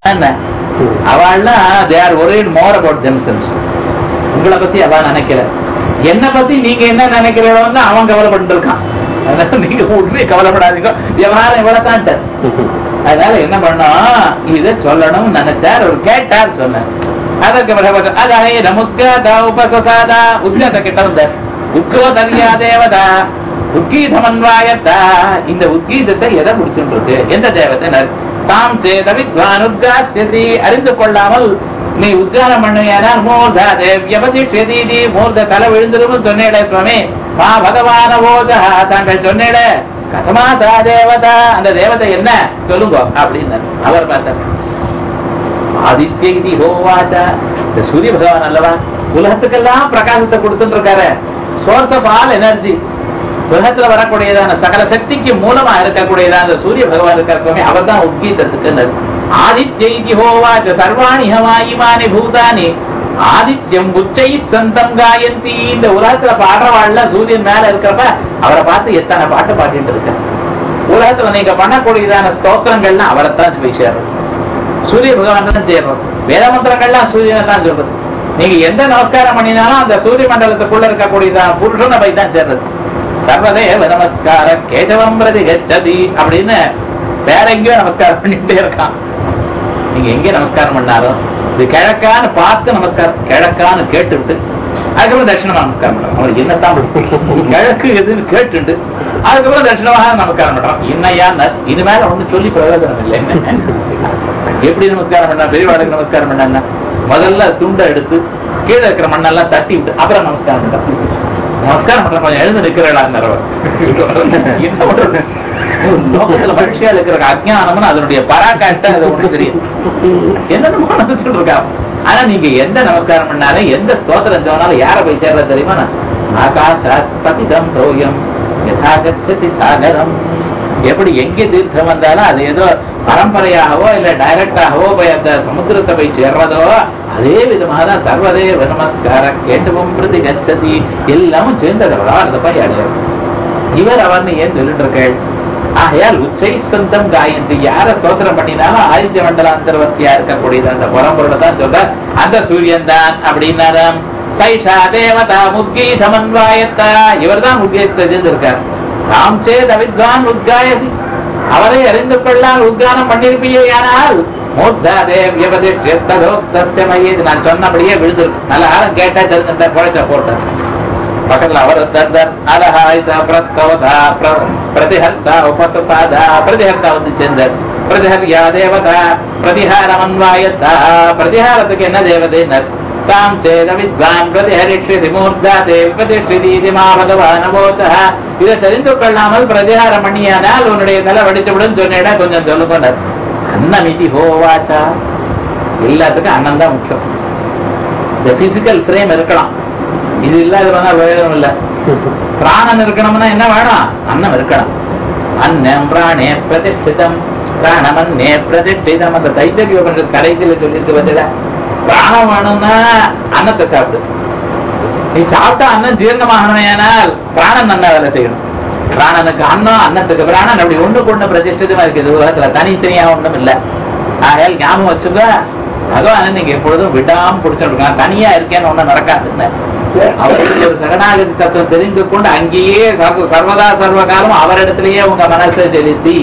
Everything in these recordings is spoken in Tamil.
என்ன அவள்லாம் they are worried more about themselves உங்களை பத்தி அவ நினைக்கிற என்ன பத்தி நீங்க என்ன நினைக்கிறீங்களோன்னு அவன் கவலைப்பட்டு இருக்கான் அதனால நீங்க உடனே கவலைப்படாதீங்க விவகாரம் இவ்வளவுதான் அதனால என்ன பண்ணோம் இத சொல்லணும் நினைச்சார் ஒரு கேட்டார் சொன்னார் அதற்கு பிறகு அதானே நமுத்கத உபசசாதா உத்கத கிட்ட வந்தார் உத்கோதரியா தேவதா உத்கீதமன்வாயத்தா இந்த உத்கீதத்தை எதை முடிச்சுட்டு எந்த தேவத்தை தாம் சேத வித்வான் உத்காசியசி அறிந்து கொள்ளாமல் நீ உத்காரம் பண்ணுவியானால் மூர்தா தேவியபதிஷதி மூர்த தலை விழுந்துரும் சொன்னேட சுவாமி மா பகவான ஓதா தாங்கள் சொன்னேட கதமா சா தேவதா அந்த தேவதை என்ன சொல்லுங்க அப்படின்னு அவர் பார்த்தார் ஆதித்ய இது ஹோவாச்சா இந்த சூரிய பகவான் அல்லவா உலகத்துக்கெல்லாம் பிரகாசத்தை கொடுத்துட்டு இருக்காரு சோர்ஸ் ஆஃப் ஆல் எனர்ஜி உலகத்துல வரக்கூடியதான சகல சக்திக்கு மூலமா இருக்கக்கூடியதான அந்த சூரிய பகவான் இருக்கிற அவர் தான் உத்கீதத்துக்கு ஆதித்ய இது ஹோவாச்ச சர்வாணி ஹவாயிமானி பூதானி ஆதித்யம் உச்சை சந்தம் காயந்தி இந்த உலகத்துல பாடுறவாள்ல சூரியன் மேல இருக்கிறப்ப அவரை பார்த்து எத்தனை பாட்டு பாடிட்டு இருக்க உலகத்துல நீங்க பண்ணக்கூடியதான ஸ்தோத்திரங்கள்லாம் அவரைத்தான் போய் சேர்றது சூரிய பகவான் தான் செய்யறோம் வேத மந்திரங்கள்லாம் சூரியனை தான் சொல்றது நீங்க எந்த நமஸ்காரம் பண்ணினாலும் அந்த சூரிய மண்டலத்துக்குள்ள இருக்கக்கூடியதான புருஷனை போய் தான் சேர்றது சர்வதேவ நமஸ்கார கேசவம் பிரதி கச்சதி அப்படின்னு வேற எங்கேயோ நமஸ்காரம் பண்ணிட்டே இருக்கான் நீங்க எங்க நமஸ்காரம் பண்ணாலும் இது கிழக்கான்னு பார்த்து நமஸ்காரம் கிழக்கான்னு கேட்டுவிட்டு அதுக்கப்புறம் தட்சிணமா நமஸ்காரம் பண்றான் அவருக்கு என்னத்தான் பிடிக்கும்? கிழக்கு எதுன்னு கேட்டுண்டு அதுக்கப்புறம் தட்சிணமாக நமஸ்காரம் பண்றான் என்னையா இது மேல ஒண்ணு சொல்லி பிரயோஜனம் இல்லை எப்படி நமஸ்காரம் பண்ணா பெரியவாளுக்கு நமஸ்காரம் பண்ணா முதல்ல துண்டை எடுத்து கீழே இருக்கிற மண்ணெல்லாம் தட்டி விட்டு அப்புறம் நமஸ்காரம் பண்றான் நமஸ்காரம் பண்ற கொஞ்சம் எழுந்து நிக்கிறா லோகத்துல மகிழ்ச்சியா இருக்கிற அஜ்ஞானம்னு அதனுடைய பராக்காட்ட அது ஒண்ணு தெரியும் என்னென்னமோ நினைச்சுட்டு இருக்கா ஆனா நீங்க எந்த நமஸ்காரம் பண்ணாலும் எந்த ஸ்தோத்திரம் சொன்னாலும் யார போய் சேர்றது தெரியுமா ஆகாசாத் பதிதம் தோயம் யதா கச்சதி சாகரம் எப்படி எங்க தீர்த்தம் வந்தாலும் அது ஏதோ பரம்பரையாகவோ இல்ல டைரக்டாகவோ போய் அந்த சமுத்திரத்தை போய் சேர்றதோ அதே விதமாக தான் சர்வதேவ நமஸ்கார கேசவம் பிரதி கச்சதி எல்லாமும் சேர்ந்ததவரா அந்த போய் அடையும் இவர் அவர்னு ஏன் சொல்லிட்டு இருக்கேள் ஆகையால் உச்சை சந்தம் காயந்தி யார ஸ்தோத்திரம் பண்ணினாலும் ஆதித்ய மண்டல அந்தர்வத்தியா இருக்கக்கூடியது அந்த புறம்பொருளை தான் சொல்ற அந்த சூரியன் தான் அப்படின்னாராம் சைஷா தேவதா முத்கீதமன்வாயத்தா இவர் தான் உத்கீதத்தை செஞ்சிருக்கார் தாம் சேத் அவித்வான் உத்காயதி அவரை அறிந்து கொள்ளால் உத்கானம் பண்ணிருப்பீயானால் மூர்த்தா தேவியபதிஷ்யத்ததோக்தஸ்ய மயேது நான் சொன்னபடியே விழுந்திருக்கு நல்ல ஆரம் கேட்டா தெரிஞ்சுட்டா குழைச்ச போட்டார் பக்கத்துல அவர் தர்தர் அலஹாயுத பிரஸ்தவதா பிரதிஹர்த்தா உபசசாதா பிரதிஹர்த்தா வந்து சேர்ந்தார் பிரதிஹர்யா தேவதா பிரதிஹாரம் அன்வாயத்தா பிரதிஹாரத்துக்கு என்ன தேவதைனர் தாம் சேத வித்வான் பிரதிஹரிஷ்யதி மூர்த்தா தேவி பிரதிஷ்யதி மா பகவான் அமோச்சா இதை தெரிந்து கொள்ளாமல் பிரதிஹாரம் பண்ணியானால் உன்னுடைய தலை வடிச்சுவிடும் சொன்னேடா கொஞ்சம் சொல்லுங்கனர் அன்னமிதி ஹோவாச்சா எல்லாத்துக்கும் அண்ணன் தான் முக்கியம் இந்த பிசிக்கல் ஃப்ரேம் இருக்கலாம் இது இல்லாதவனா பிரயோஜனம் இல்ல பிராணன் இருக்கணும்னா என்ன வேணும் அன்னம் இருக்கணும் அன்னம் பிராணே பிரதிஷ்டிதம் பிராணமன்னே பிரதிஷ்டிதம் அந்த தைத்தரிய உபனிஷத் கடைசியில சொல்லிட்டு வந்தல பிராணம் வேணும்னா அன்னத்தை சாப்பிடு நீ சாப்பிட்டா அன்னம் ஜீரணமாகணும் ஏனால் பிராணன் நல்லா வேலை செய்யணும் பிராணனுக்கு அன்னம் அன்னத்துக்கு பிராணன் அப்படி ஒண்ணு கொண்டு பிரதிஷ்டிதமா இருக்குது உலகத்துல தனித்தனியா ஒண்ணும் இல்ல ஆகையால் ஞாபகம் வச்சுக்க பகவான நீங்க எப்பொழுதும் விடாம பிடிச்சிருக்கான் தனியா இருக்கேன்னு ஒண்ணு நடக்காதுன்னு அவருக்கு ஒரு சரணாகதி தத்துவம் தெரிந்து கொண்டு அங்கேயே சர்வ- சர்வதா சர்வகாலம் அவரிடத்திலேயே உங்க மனசை செலுத்தி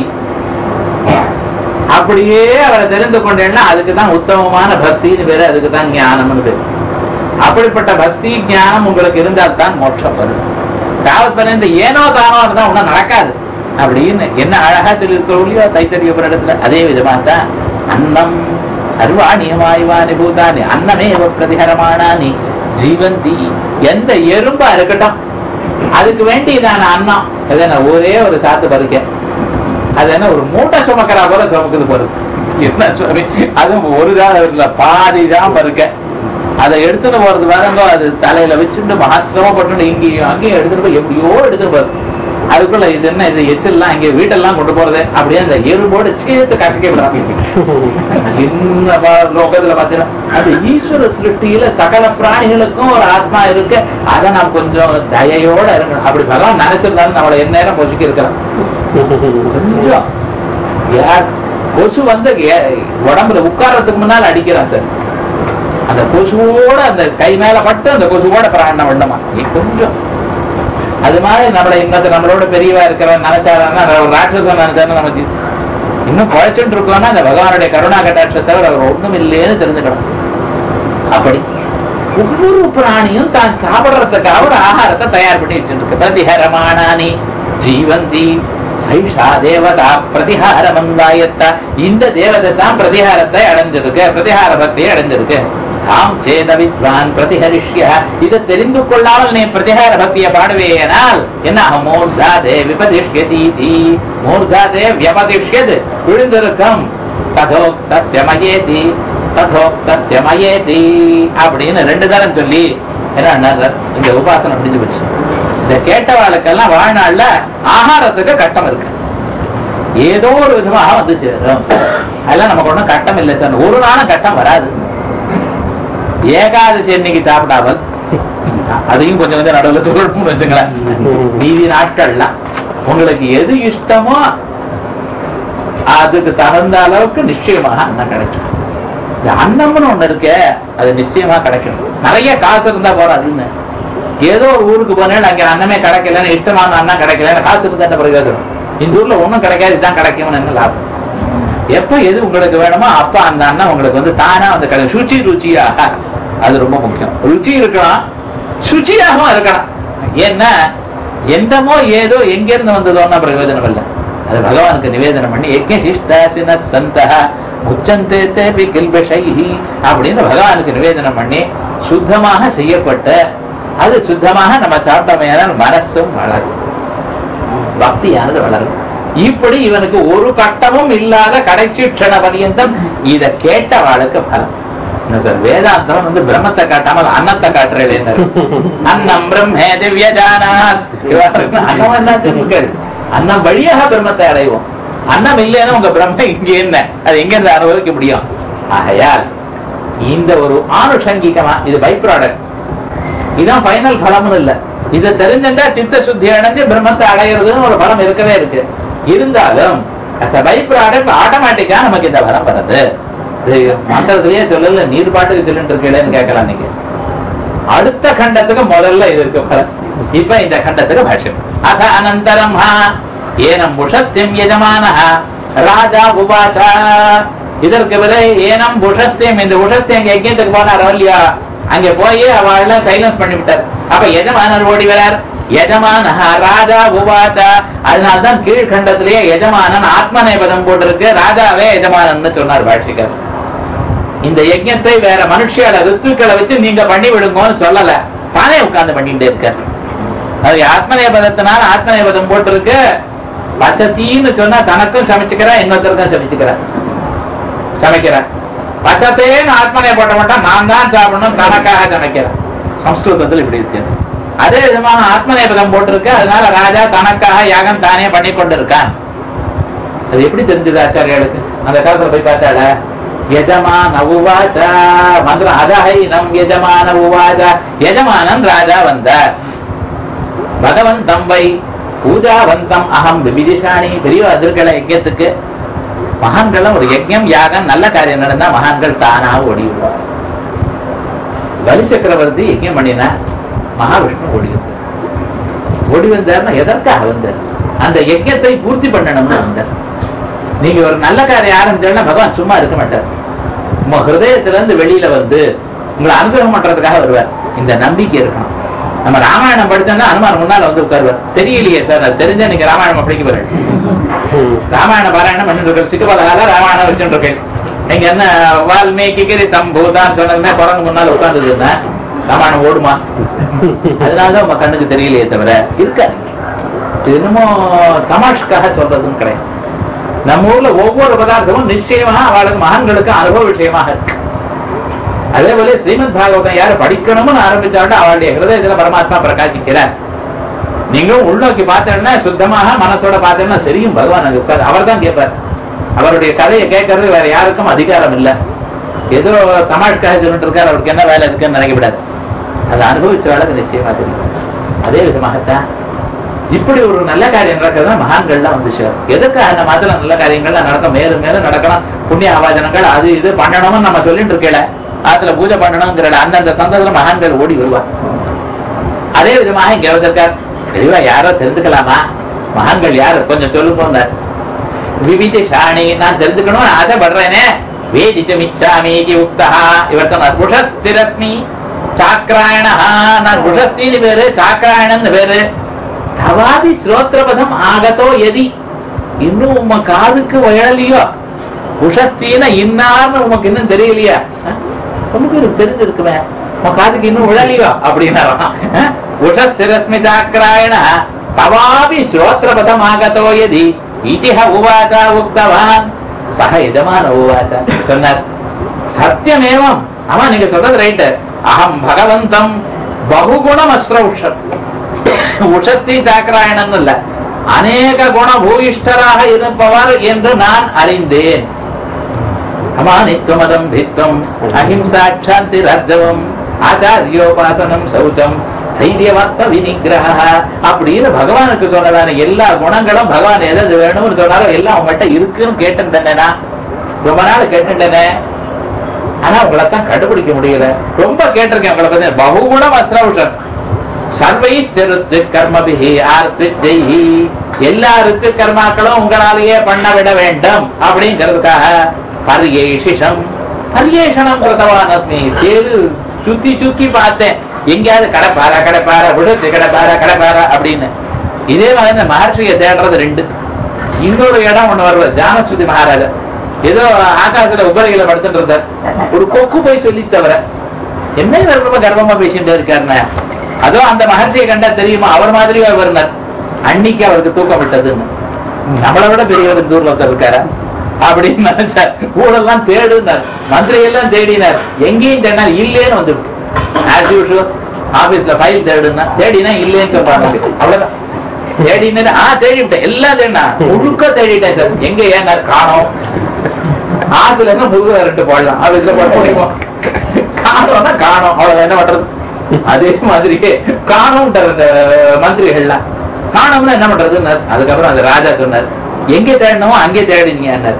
அப்படியே அவரை தெரிந்து கொண்டேன்னா அதுக்கு தான் உத்தமமான பக்தின்னு பேரு அதுக்கு தான் ஞானம்னு பேரு அப்படிப்பட்ட பக்தி ஞானம் உங்களுக்கு இருந்தால் தான் மோட்சம் வரும் காலத்துல இந்த ஏனோ தானோ இருந்தா ஒண்ணும் நடக்காது அப்படின்னு என்ன அழகா சொல்லியிருக்கோம் தைத்தரிய இடத்துல அதே விதமா தான் அன்னம் சர்வாணியமாய்வானி பூதானி அன்னமே பிரதிகரமானானி ஜீவந்தி எந்த எறும்பா இருக்கட்டும் அதுக்கு வேண்டியதான அன்னம் அது என்ன ஒரே ஒரு சாத்து பறிக்க அது என்ன ஒரு மூட்டை சுமக்கிறா போல சுமக்குது போறது என்ன சுவாமி அதுவும் ஒரு தான் இல்ல பாதி தான் பருக்க அதை எடுத்துட்டு போறது வரங்கோ அது தலையில வச்சுட்டு மகாசிரமப்பட்டு இங்கேயும் அங்கேயும் எடுத்துட்டு போய் எப்படியோ எடுத்துட்டு போறது அதுக்குள்ள இது என்ன இது எச்சல்லாம் இங்க வீட்டெல்லாம் கொண்டு போறது அப்படியே அந்த எறும்போடு சேர்த்து கசக்கி விடாம இந்த பா- லோகத்துல பாத்தீங்கன்னா அது ஈஸ்வர சிருஷ்டியில சகல பிராணிகளுக்கும் ஒரு ஆத்மா இருக்கு அதை நாம் கொஞ்சம் தயையோட இருக்கணும் அப்படி பகவான் நினைச்சிருந்தாலும் நம்மளை எந்நேரம் பொசுக்கி இருக்கிறோம் கொஞ்சம் யார் கொசு வந்து ஏ- உடம்புல உட்கார்றதுக்கு முன்னால் அடிக்கிறான் சார் அந்த கொசுவோட அந்த கை மேல பட்டு அந்த கொசுவோட பிராணம் விடணுமா நீ கொஞ்சம் அது மாதிரி நம்மள இன்னொரு நம்மளோட பெரியவா இருக்கிறவன் நினைச்சாருன்னா ஒரு ராட்சசன் நினைச்சாருன்னா நமக்கு இன்னும் குழைச்சுட்டு இருக்கோம்னா அந்த பகவானுடைய கருணா கட்டாட்சத்தை அவர் ஒண்ணும் இல்லைன்னு தெரிஞ்சுக்கணும் அப்படி ஒவ்வொரு பிராணியும் தான் சாப்பிடுறதுக்காக ஒரு ஆகாரத்தை தயார் பண்ணி வச்சிருக்கு பிரதிஹரமானானி ஜீவந்தி சைஷா தேவதா பிரதிஹார மந்தாயத்தா இந்த தேவதை தான் பிரதிஹாரத்தை அடைஞ்சிருக்கு பிரதிஹார பக்தியை அடைஞ்சிருக்கு தாம் சேத வித்வான் பிரதிஹரிஷ்ய இதை தெரிந்து கொள்ளாமல் நீ பிரதிஹார பக்தியை பாடுவேனால் என்ன மூர்தாதே விபதிஷ்யதீதி மூர்தாதே வியபதிஷ்யது விழுந்திருக்கும் ததோக்தஸ்ய மயேதி ததோக்தஸ்ய மயேதி அப்படின்னு ரெண்டு தரம் சொல்லி என்ன இந்த உபாசனை முடிஞ்சு போச்சு இந்த கேட்டவாளுக்கெல்லாம் வாழ்நாள்ல ஆகாரத்துக்கு கட்டம் இருக்கு ஏதோ ஒரு விதமாக வந்து சேரும் அதெல்லாம் நமக்கு ஒண்ணும் கட்டம் இல்லை சார் ஒரு நாளும் கட்டம் வராது ஏகாதசி அன்னைக்கு சாப்பிடாமல் அதையும் கொஞ்சம் கொஞ்சம் நடுவில் சொல்லணும்னு வச்சுங்களேன் மீதி நாட்கள்லாம் உங்களுக்கு எது இஷ்டமோ அதுக்கு தகுந்த அளவுக்கு நிச்சயமாக அன்னம் கிடைக்கும் இந்த அன்னம்னு ஒண்ணு இருக்கே அது நிச்சயமா கிடைக்கும் நிறைய காசு இருந்தா போறாதுன்னு ஏதோ ஒரு ஊருக்கு போனேன் அங்க அன்னமே கிடைக்கலன்னு இஷ்டமான அன்னம் கிடைக்கல காசு இருந்தா என்ன பிரயோஜனம் இந்த ஊர்ல ஒண்ணும் கிடைக்காது இதுதான் கிடைக்கும்னு என்ன லாபம் எப்ப எது உங்களுக்கு வேணுமோ அப்ப அந்த அண்ணன் உங்களுக்கு வந்து தானா வந்து கிடைக்கும் சுச்சி ருச்சியாக அது ரொம்ப முக்கியம் ருச்சி இருக்கணும் சுச்சியாகவும் இருக்கணும் ஏன்னா எந்தமோ ஏதோ எங்க இருந்து வந்ததோன்னா பிரயோஜனம் இல்லை அது பகவானுக்கு நிவேதனம் பண்ணி யஜ்ஞ சிஷ்டாசின சந்தா முச்சந்தே தேபி கில்பஷைஹி அப்படின்னு பகவானுக்கு நிவேதனம் பண்ணி சுத்தமாக செய்யப்பட்ட அது சுத்தமாக நம்ம சாப்பிட்டமையானால் மனசும் வளரும் பக்தியானது வளரும் இப்படி இவனுக்கு ஒரு கட்டமும் இல்லாத கடைசி க்ஷண பரியந்தம் இத கேட்டவாளுக்கு பலம் என்ன சார் வேதாந்தம் வந்து பிரம்மத்தை காட்டாமல் அன்னத்தை காட்டுறேன் அன்னம் பிரம்மே திவ்ய ஜானாத் அன்னம் என்ன திரும்புகள் அன்னம் வழியாக பிரம்மத்தை அடைவோம் அன்னம் இல்லைன்னா உங்க பிரம்ம இங்க என்ன அது எங்க இருந்து அனுபவிக்க முடியும் ஆகையால் இந்த ஒரு ஆணுஷங்கிகமா இது பை ப்ராடக்ட் இதான் ஃபைனல் பலம்னு இல்ல இதை தெரிஞ்சுட்டா சித்த சுத்தி அடைஞ்சு பிரம்மத்தை அடையிறதுன்னு ஒரு பலம் இருக்கவே இருக்கு இருந்தாலும் பை ப்ராடக்ட் ஆட்டோமேட்டிக்கா நமக்கு இந்த பலம் வருது இது மந்திரத்திலேயே சொல்லல நீர் பாட்டுக்கு சொல்லிட்டு இருக்கேன்னு கேட்கலாம் நீங்க அடுத்த கண்டத்துக்கு முதல்ல இது இருக்கு பலம் இப்ப இந்த கண்டத்துக்கு பாஷ்யம் அத அனந்தரம் ஹா ஏனம் புஷஸ்தியம் யஜமானஹ ராஜா உபாச்சா இதற்கு விதை ஏனம் புஷஸ்தியம் இந்த புஷஸ்தியம் யஜ்யத்துக்கு போனார் இல்லையா அங்க போய் அவள் சைலன்ஸ் பண்ணி விட்டார் அப்ப எஜமானர் ஓடி வரார் எஜமான ராஜா உவாச்சா அதனால்தான் கீழ்கண்டத்திலேயே எஜமானன் ஆத்மநேபதம் போட்டிருக்கு ராஜாவே எஜமானன் சொன்னார் பாஷிகர் இந்த யஜ்ஞத்தை வேற மனுஷியால ரித்துக்களை வச்சு நீங்க பண்ணி விடுங்கன்னு சொல்லல தானே உட்கார்ந்து பண்ணிட்டே இருக்கார் அது ஆத்மநேபதத்தினால ஆத்மநேபதம் போட்டிருக்கு பச்சத்தின்னு சொன்னா தனக்கும் சமைச்சுக்கிறா இன்னொருத்தருக்கும் சமைச்சுக்கிறா சமைக்கிறேன் பச்சத்தேன்னு ஆத்மனே போட்ட மாட்டான் நான் தான் சாப்பிடணும் தனக்காக சமைக்கிறேன் சம்ஸ்கிருதத்தில் இப்படி வித்தியாசம் அதே விதமான ஆத்மநேபதம் போட்டிருக்கு அதனால ராஜா தனக்காக யாகம் தானே பண்ணி கொண்டிருக்கான் அது எப்படி தெரிஞ்சது ஆச்சாரியாளுக்கு அந்த காலத்துல போய் பார்த்தாடா எஜமான உவாச்சா மந்திரம் அதஹை நம் எஜமான உவாச்சா எஜமானன் ராஜா வந்தார் பகவந்தம் வை பூஜாவந்தம் அகம் விபிதிஷாணி பெரிய அதிர்கல யஜ்யத்துக்கு மகான்கள் ஒரு யஜ்யம் யாகம் நல்ல காரியம் நடந்தா மகான்கள் தானா ஓடி விடுவார் பலி சக்கரவர்த்தி யஜ்யம் பண்ணினா மகாவிஷ்ணு ஓடி வந்தார் ஓடி வந்தார்னா எதற்காக வந்தார் அந்த யஜ்யத்தை பூர்த்தி பண்ணணும்னு வந்தார் நீங்க ஒரு நல்ல காரியம் ஆரம்பிச்சா பகவான் சும்மா இருக்க மாட்டார் உங்க ஹிருதயத்துல இருந்து வெளியில வந்து உங்களை அனுகிரகம் பண்றதுக்காக வருவார் இந்த நம்பிக்கை இருக்கணும் நம்ம ராமாயணம் படிச்சோம்னா அனுமான் முன்னால வந்து உட்காருவார் தெரியலையே சார் அது தெரிஞ்சா நீங்க ராமாயணம் படிக்க போறேன் ராமாயண பாராயணம் பண்ணிட்டு இருக்க சிக்கப்பதால ராமாயணம் வச்சுட்டு இருக்கேன் நீங்க என்ன வால்மீகி கிரி சம்பூதான் சொன்னதுமே குரங்கு முன்னால உட்கார்ந்ததுன்னா ராமாயணம் ஓடுமா அதனாலதான் உங்க கண்ணுக்கு தெரியலையே தவிர இருக்காது இது என்னமோ தமாஷ்காக சொல்றதும் கிடையாது நம்ம ஊர்ல ஒவ்வொரு பதார்த்தமும் நிச்சயமாக அவளுக்கு மகான்களுக்கு அனுபவ விஷயமாக இருக்கு அதே போல ஸ்ரீமத் பாகவதம் யாரு படிக்கணும்னு ஆரம்பிச்சாலும் அவளுடைய ஹிருதயத்துல பரமாத்மா பிரகாசிக்கிறார் நீங்களும் உள்நோக்கி பார்த்தேன்னா சுத்தமாக மனசோட பார்த்தேன்னா தெரியும் பகவான் அங்க உட்கார் அவர் தான் கேட்பார் அவருடைய கதையை கேட்கறது வேற யாருக்கும் அதிகாரம் இல்லை ஏதோ தமாஷ்காக சொல்லிட்டு இருக்காரு அவருக்கு என்ன வேலை இருக்குன்னு நினைக்கப்படாது அதை அனுபவிச்ச வேலைக்கு நிச்சயமா தெரியும் அதே விதமாகத்தான் இப்படி ஒரு நல்ல காரியம் நடக்கிறதா மகான்கள்லாம் வந்து சேரும் எதுக்கு அந்த மாதிரி நல்ல காரியங்கள்லாம் நடக்கும் மேலும் மேலும் நடக்கணும் புண்ணிய ஆவாஜனங்கள் அது இது பண்ணணும்னு நம்ம சொல்லிட்டு இருக்கல அதுல பூஜை பண்ணணுங்கிற அந்தந்த சந்தத்துல மகான்கள் ஓடி வருவார் அதே விதமாக இங்க வந்திருக்கார் தெளிவா யாரோ தெரிஞ்சுக்கலாமா மகான்கள் யாரு கொஞ்சம் சொல்லுங்க விவித சாணி நான் தெரிஞ்சுக்கணும்னு ஆசைப்படுறேனே வேதித்து மிச்சாமீதி உக்தா இவர் சொன்னார் புஷஸ்திரஸ்மி சாக்ராயணா நான் புஷஸ்தின்னு பேரு சாக்ராயணன் பேரு தவாதி ஸ்ரோத்ரபதம் ஆகதோ எதி இன்னும் உம்ம காதுக்கு வயலையோ உஷஸ்தீன இன்னார்னு உமக்கு இன்னும் தெரியலையா அஹ்? உமக்கு இது தெரிஞ்சிருக்குமே உன் காதுக்கு இன்னும் விழலையோ அப்படின்னா உஷஸ்திரஸ்மி சாக்ராயண தவாபி ஸ்ரோத்ரபதம் ஆகதோ எதி இதிஹ உவாச்ச உக்தவான் சக எஜமான உவாச்ச சொன்னார் சத்தியமேவம் ஆமா நீங்க சொல்றது ரைட்டு அகம் பகவந்தம் பகுகுணம் அஸ்ரௌஷம் உஷத்தி சாக்கராயணன் இல்ல அநேக குண பூயிஷ்டராக இருப்பவர் என்று நான் அறிந்தேன் அமானித்வமதம் பித்வம் அஹிம்சா சாந்தி ரஜவம் ஆச்சாரியோபாசனம் சௌச்சம் ஸ்தைரியவர்த்த வினிகிரக அப்படின்னு பகவானுக்கு சொன்னதான எல்லா குணங்களும் பகவான் எது வேணும்னு சொன்னாரோ எல்லாம் உங்கள்கிட்ட இருக்குன்னு கேட்டுட்டேனா ரொம்ப நாள் கேட்டுட்டேனே ஆனா உங்களை தான் கண்டுபிடிக்க முடியல ரொம்ப கேட்டிருக்கேன் உங்களை பத்தி பகுகுணம் அஸ்ரௌஷன் சர்வை செருத்து கர்மபிஹி ஆர்த்து ஜெய்ஹி எல்லா ரித்து கர்மாக்களும் உங்களாலேயே பண்ண விட வேண்டும் அப்படிங்கிறதுக்காக பரியேஷிஷம் பரியேஷனம் கிருத்தவான் அஸ்மி தேரு சுத்தி சுத்தி பார்த்தேன் எங்கேயாவது கடைப்பாரா கடைப்பாரா விடுத்து கடைப்பாரா கடைப்பாரா அப்படின்னு இதே மாதிரி இந்த மகர்ஷியை தேடுறது ரெண்டு இன்னொரு இடம் ஒண்ணு வருது ஜானஸ்வதி மகாராஜா ஏதோ ஆகாசத்துல உபரிகளை படுத்துட்டு இருந்தார் ஒரு கொக்கு போய் சொல்லி தவிர என்ன இவர் ரொம்ப கர்வமா பேசிட்டு இருக்காருன்னா அதோ அந்த மகர்ஷியை கண்டா தெரியுமா அவர் மாதிரியே வருனார் அன்னைக்கு அவருக்கு தூக்கம் விட்டதுன்னு நம்மளை விட பெரியவர் தூர்ல ஒருத்தர் இருக்காரா அப்படின்னு நினைச்சார் ஊழெல்லாம் தேடுனார் மந்திரி எல்லாம் தேடினார் எங்கேயும் தேடினார் இல்லேன்னு வந்து ஆஸ் யூஷுவல் ஆபீஸ்ல ஃபைல் தேடுனா தேடினா இல்லேன்னு சொல்றாங்க அவ்வளவுதான் தேடினது ஆ தேடிவிட்டேன் எல்லாம் தேடினா முழுக்க தேடிட்டேன் சார் எங்க ஏங்க காணோம் ஆத்துல இருந்து முதுகு ரெண்டு போடலாம் ஆபீஸ்ல போட முடியுமா காணோம்னா காணோம் அவ்வளவு என்ன பண்றது அதே மாதிரியே காணோம் இந்த மந்திரிகள்லாம் காணோம்னா என்ன பண்றதுன்னு அதுக்கப்புறம் அந்த ராஜா சொன்னார் எங்க தேடணுமோ அங்கே தேடினீங்க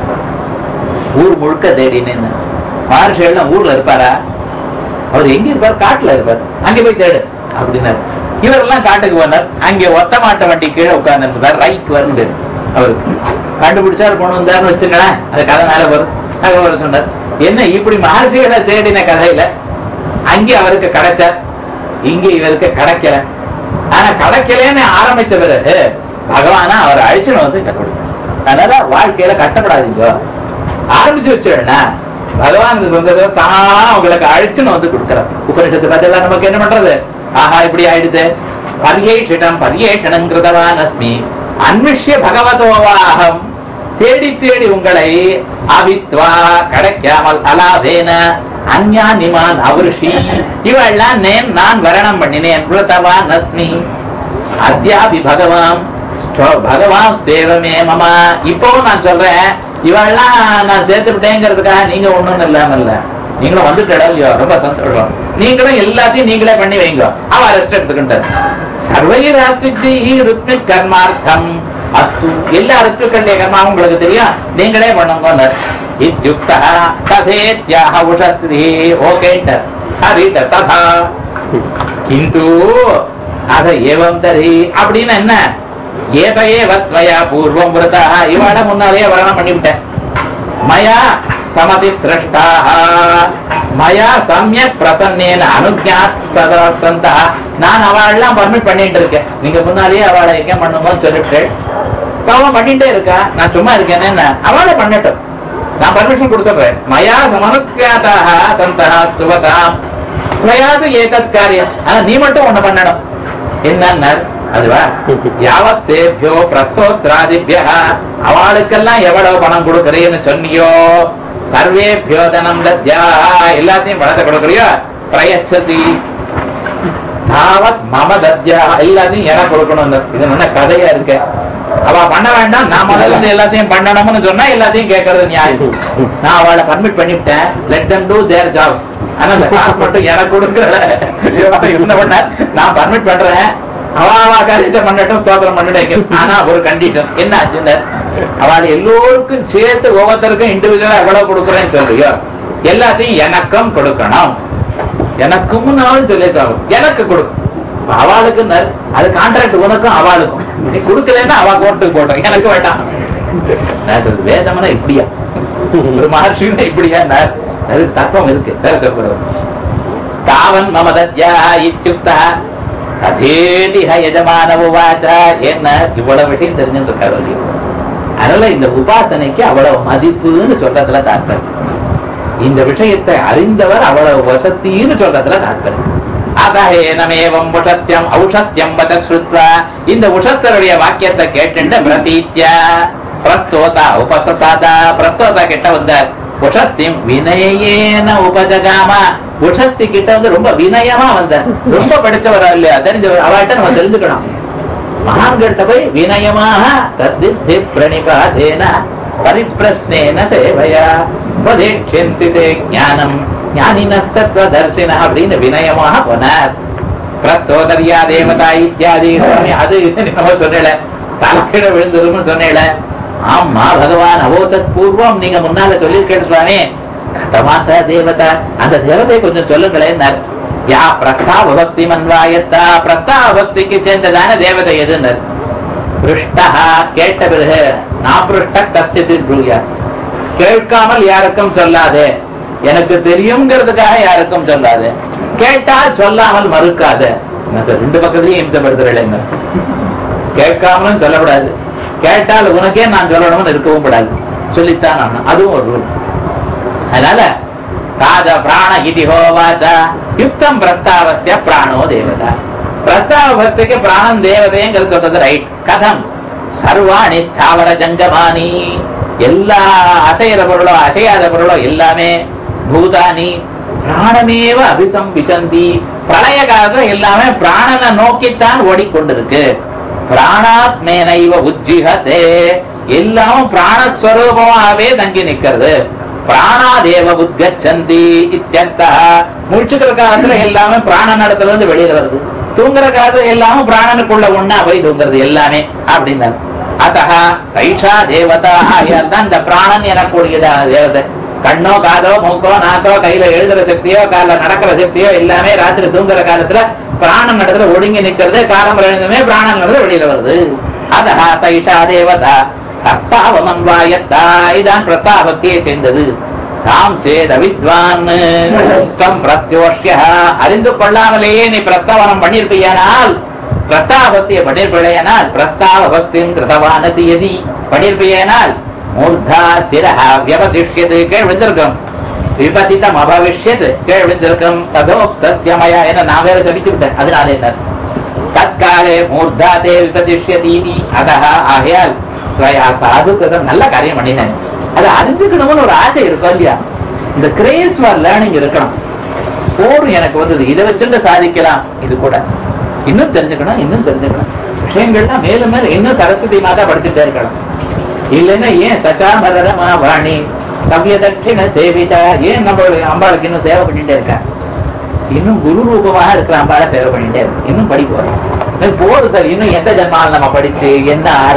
ஊர் முழுக்க தேடினேன்னு மகர்ஷிகள்லாம் ஊர்ல இருப்பாரா அவர் எங்க இருப்பார் காட்டுல இருப்பார் அங்க போய் தேடு அப்படின்னாரு இவரெல்லாம் காட்டுக்கு போனார் அங்கே ஒத்த மாட்ட வண்டி கீழே உட்கார்ந்து இருந்தார் ரைட் வரணும் பேரு அவருக்கு கண்டுபிடிச்சாரு கொண்டு வந்தாருன்னு வச்சுங்களேன் அந்த கதை மேல வரும் தகவல் சொன்னார் என்ன இப்படி மகர்ஷிகளை தேடின கதையில அங்கே அவருக்கு கிடைச்சார் இங்க இவருக்கு கிடைக்கல ஆனா கிடைக்கலன்னு ஆரம்பிச்ச பிறகு பகவானா அவர் அழிச்சுன்னு வந்து கிட்ட கொடுத்தார் அதனால வாழ்க்கையில கட்டப்படாதீங்க ஆரம்பிச்சு வச்சிடனா பகவான் இது வந்து தான் உங்களுக்கு அழிச்சுன்னு வந்து கொடுக்கிறார் உபனிஷத்து பதிலாம் நமக்கு என்ன பண்றது ஆஹா இப்படி ஆயிடுது பரியேஷிடம் பரியேஷணம் கிருதவான் அஸ்மி அன்விஷ்ய பகவதோவாகம் தேடி தேடி உங்களை அவித்வா கிடைக்காமல் அலாவேன அந்யா நிமான் அவருஷி இவெல்லாம் நேன் நான் வரணம் பண்ணினேன் கிருதவான் அஸ்மி அத்யாபி பகவான் ஸ்தோ- பகவான் தேவமே மமா இப்பவும் நான் சொல்றேன் இவெல்லாம் நான் சேர்த்து விட்டேங்கிறதுக்காக நீங்க ஒண்ணும் இல்லாம இல்ல நீங்களும் வந்துட்டா இல்லையோ ரொம்ப சந்தோஷம் நீங்களும் எல்லாத்தையும் நீங்களே பண்ணி வைங்க அவ ரெஸ்ட் எடுத்துக்கிட்டார் சர்வைராத்விஜி ருத்மி கர்மார்த்தம் அஸ்து எல்லா ருத்துக்களுடைய கர்மாவும் உங்களுக்கு தெரியும் நீங்களே பண்ணுங்க இத்யுக்தா ததேத்யாக உஷஸ்திரி ஓகேன்டர் சரிட்ட ததா கிந்து அத ஏவம் தரி அப்படின்னு என்ன ஏத ஏவத்வயா பூர்வம் விரதா இவாட முன்னாலேயே வரணம் பண்ணிவிட்டேன் மயா சமதி சிரஷ்டாக மயா சமயக் பிரசன்னேன அனுஜாத் சதா சந்தா நான் அவளெல்லாம் பர்மிட் பண்ணிட்டு இருக்கேன் நீங்க முன்னாலேயே அவளை எங்க பண்ணுங்கன்னு சொல்லிட்டு அவன் பண்ணிட்டே இருக்கா நான் சும்மா இருக்கேன்னு என்ன அவளை பண்ணட்டும் நான் பர்மிஷன் கொடுத்துடுறேன் மயா சமனுக்கியாதாக சந்தா சுபதாம் துவயாது ஏகத் காரியம் ஆனா நீ மட்டும் ஒண்ணு பண்ணணும் என்னன்னார் அதுவா யாவத் தேபியோ பிரஸ்தோத்ராதிபிய அவளுக்கெல்லாம் எவ்வளவு பணம் கொடுக்கறேன்னு சொன்னியோ சர்வேபியோ தனம் தத்யா எல்லாத்தையும் பணத்தை கொடுக்கறியோ பிரயச்சசி தாவத் மம தத்யா எல்லாத்தையும் எனக்கு கொடுக்கணும் இது நல்ல கதையா இருக்கு அவ பண்ண வேண்டாம் நான் முதல்ல இருந்து எல்லாத்தையும் பண்ணணும்னு சொன்னா எல்லாத்தையும் கேட்கறது நியாயம் நான் அவளை பர்மிட் பண்ணிவிட்டேன் let them do their jobs ஆனா அந்த காசு மட்டும் எனக்கு கொடுக்கற என்ன பண்ண நான் பர்மிட் பண்றேன் அவா காரியத்தை பண்ணட்டும் ஸ்தோத்திரம் பண்ணட்டும் ஆனா ஒரு கண்டிஷன் என்ன ஆச்சுன்னு அவள் எல்லோருக்கும் சேர்த்து ஒவ்வொருத்தருக்கும் இண்டிவிஜுவலா எவ்வளவு கொடுக்குறேன்னு சொல்றியோ எல்லாத்தையும் எனக்கும் கொடுக்கணும் எனக்கும் நான் சொல்லியிருக்காங்க எனக்கு கொடு அவளுக்கு அது கான்ட்ராக்ட் உனக்கும் அவளுக்கும் நீ கொடுக்கலன்னா அவ கோர்ட்டுக்கு போட்டோம் எனக்கு வேண்டாம் நான் சொல்றது, வேதம்னா இப்படியா ஒரு மகர்ஷின்னா இப்படியா நான் அது தத்துவம் இருக்கு வேற சொல்றது தாவன் மமதத்யா இத்தியுக்தா அதேதிஹ எஜமானவ வாச்சா என்ன இவ்வளவு விஷயம் தெரிஞ்சுட்டு இருக்காரு இல்லையா? அதனால இந்த உபாசனைக்கு அவ்வளவு மதிப்புன்னு சொல்றதுல தாற்பயம் இந்த விஷயத்தை அறிந்தவர் அவ்வளவு வசத்தின்னு சொல்றதுல தாற்பயம் அதஹேனமேவம் உஷஸ்தியம் ஔஷஸ்தியம் வச்ச ஸ்ருத்வா இந்த உஷஸ்தருடைய வாக்கியத்தை கேட்டுட்டு பிரதீத்யா பிரஸ்தோதா உபசசாதா பிரஸ்தோதா கிட்ட வந்தார் உஷஸ்தியம் வினயேன உபஜகாம உஷஸ்தி கிட்ட வந்து ரொம்ப வினயமா வந்தார் ரொம்ப படிச்சவரா இல்லையா தெரிஞ்சவர் அவர்கிட்ட நம்ம தெரிஞ்சுக்கணும் மகான்கிட்ட போய் வினயமாக தத்தித்தி பிரணிபாதேன பரிப்பிரஸ்னேன சேவையா உபதேட்சந்தி தே ஞானம் ஞானினஸ்தத்வ தரிசின அப்படின்னு வினயமாக போனார் பிரஸ்தோதரியா தேவதா இத்தியாதி சுவாமி அது இது நம்ம சொன்னேல தலைக்கீழ விழுந்துரும்னு சொன்னேல ஆமா பகவான் அவோசத் பூர்வம் நீங்க முன்னால சொல்லியிருக்கேன் சுவாமி கதமாச தேவதா அந்த தேவதை கொஞ்சம் சொல்லுங்களேன் யா பிரஸ்தாப பக்தி மன்வாயத்தா பிரஸ்தாப பக்திக்கு சேர்ந்ததான தேவதை எதுனர் பிருஷ்டா கேட்ட பிறகு நான் பிருஷ்ட கஷ்டத்தில் ப்ரூயா கேட்காமல் யாருக்கும் சொல்லாதே எனக்கு தெரியுங்கிறதுக்காக யாருக்கும் சொல்லாது கேட்டால் சொல்லாமல் மறுக்காத என்ன சார், ரெண்டு பக்கத்துலயும் இம்சப்படுத்துறேன் கேட்காமலும் சொல்லக்கூடாது கேட்டால் உனக்கே நான் சொல்லணும்னு இருக்கவும் கூடாது சொல்லித்தான் ஆகணும் அதுவும் ஒரு ரூல் அதனால ராஜ பிராண இதி ஹோவாச்ச யுக்தம் பிரஸ்தாவசிய பிராணோ தேவதா பிரஸ்தாவ பக்திக்கு பிராணம் தேவதைங்கிறது சொல்றது ரைட் கதம் சர்வாணி ஸ்தாவர ஜங்கமானி எல்லா அசைகிற பொருளோ அசையாத பொருளோ எல்லாமே பூதானி பிராணமேவ அபிசம்பிசந்தி பிரளய காலத்துல எல்லாமே பிராணனை நோக்கித்தான் ஓடிக்கொண்டிருக்கு பிராணாத்மேனைவ உஜ்ஜிகதே எல்லாமும் பிராணஸ்வரூபமாகவே தங்கி நிக்கிறது பிராணாதேவ உத்கச்சந்தி இத்தியர்த்தா முழிச்சுக்கிற காலத்துல எல்லாமே பிராண நடத்துல இருந்து வெளியில வருது தூங்குற காலத்துல எல்லாமும் பிராணனுக்குள்ள ஒண்ணா போய் தூங்குறது எல்லாமே அப்படின்னாரு அத்தா சைஷா தேவதா ஆகியால் தான் இந்த பிராணன் எனக்கூடியதான தேவதை கண்ணோ காதோ மூக்கோ நாக்கோ கையில எழுதுற சக்தியோ கால நடக்கிற சக்தியோ எல்லாமே ராத்திரி தூங்குற காலத்துல பிராணன் நடத்துல ஒடுங்கி நிக்கிறது காலம் எழுந்துமே பிராணன் நடந்து வெளியில வருது அதஹா சைஷா தேவதா ஹஸ்தாவமன் வாயத்தா இதான் பிரஸ்தாபத்தியை சேர்ந்தது தாம் சேத வித்வான் கம் பிரத்யோஷ்ய அறிந்து கொள்ளாமலேயே நீ பிரஸ்தாவனம் பண்ணிருப்பீயானால் பிரஸ்தாபத்திய பண்ணிருப்பீடையானால் பிரஸ்தாவ பக்தியும் கிருதவானசி எதி பண்ணிருப்பீயானால் மூர்தா சிரஹா வியபதிஷ்யது கீழ் விழுந்திருக்கும் விபதிதம் அபவிஷ்யத் கீழ் விழுந்திருக்கும் ததோக்தஸ்ய மயா என நான் வேற சொல்லிச்சு விட்டேன் அதனால என்ன தற்காலே மூர்தா தே விபதிஷ்யதி அதஹ ஆகையால் ஸ்வயா சாது கிருதம் நல்ல காரியம் பண்ணினேன் அதை அறிஞ்சுக்கணும்னு ஒரு ஆசை இருக்கும் இல்லையா இந்த கிரேஸ் ஃபார் லேர்னிங் இருக்கணும் போரும் எனக்கு வந்தது இதை வச்சுட்டு சாதிக்கலாம் இது கூட இன்னும் தெரிஞ்சுக்கணும் இன்னும் தெரிஞ்சுக்கணும் விஷயங்கள்லாம் மேலும் மேலும் இன்னும் சரஸ்வதி மாதா படிச்சுட்டே இருக்கணும் இல்லைன்னா ஏன் சச்சாமர வாணி சவ்ய தட்சிண சேவிதா ஏன் நம்ம அம்பாளுக்கு இன்னும் சேவை பண்ணிட்டே இருக்கா இன்னும் குரு ரூபமாக இருக்கிற அம்பாளை சேவை பண்ணிட்டே இருக்கு இன்னும் படிப்போம் போதும் சார் இன்னும் எந்த ஜென்மாவில் நம்ம படிச்சு என்ன ஆறு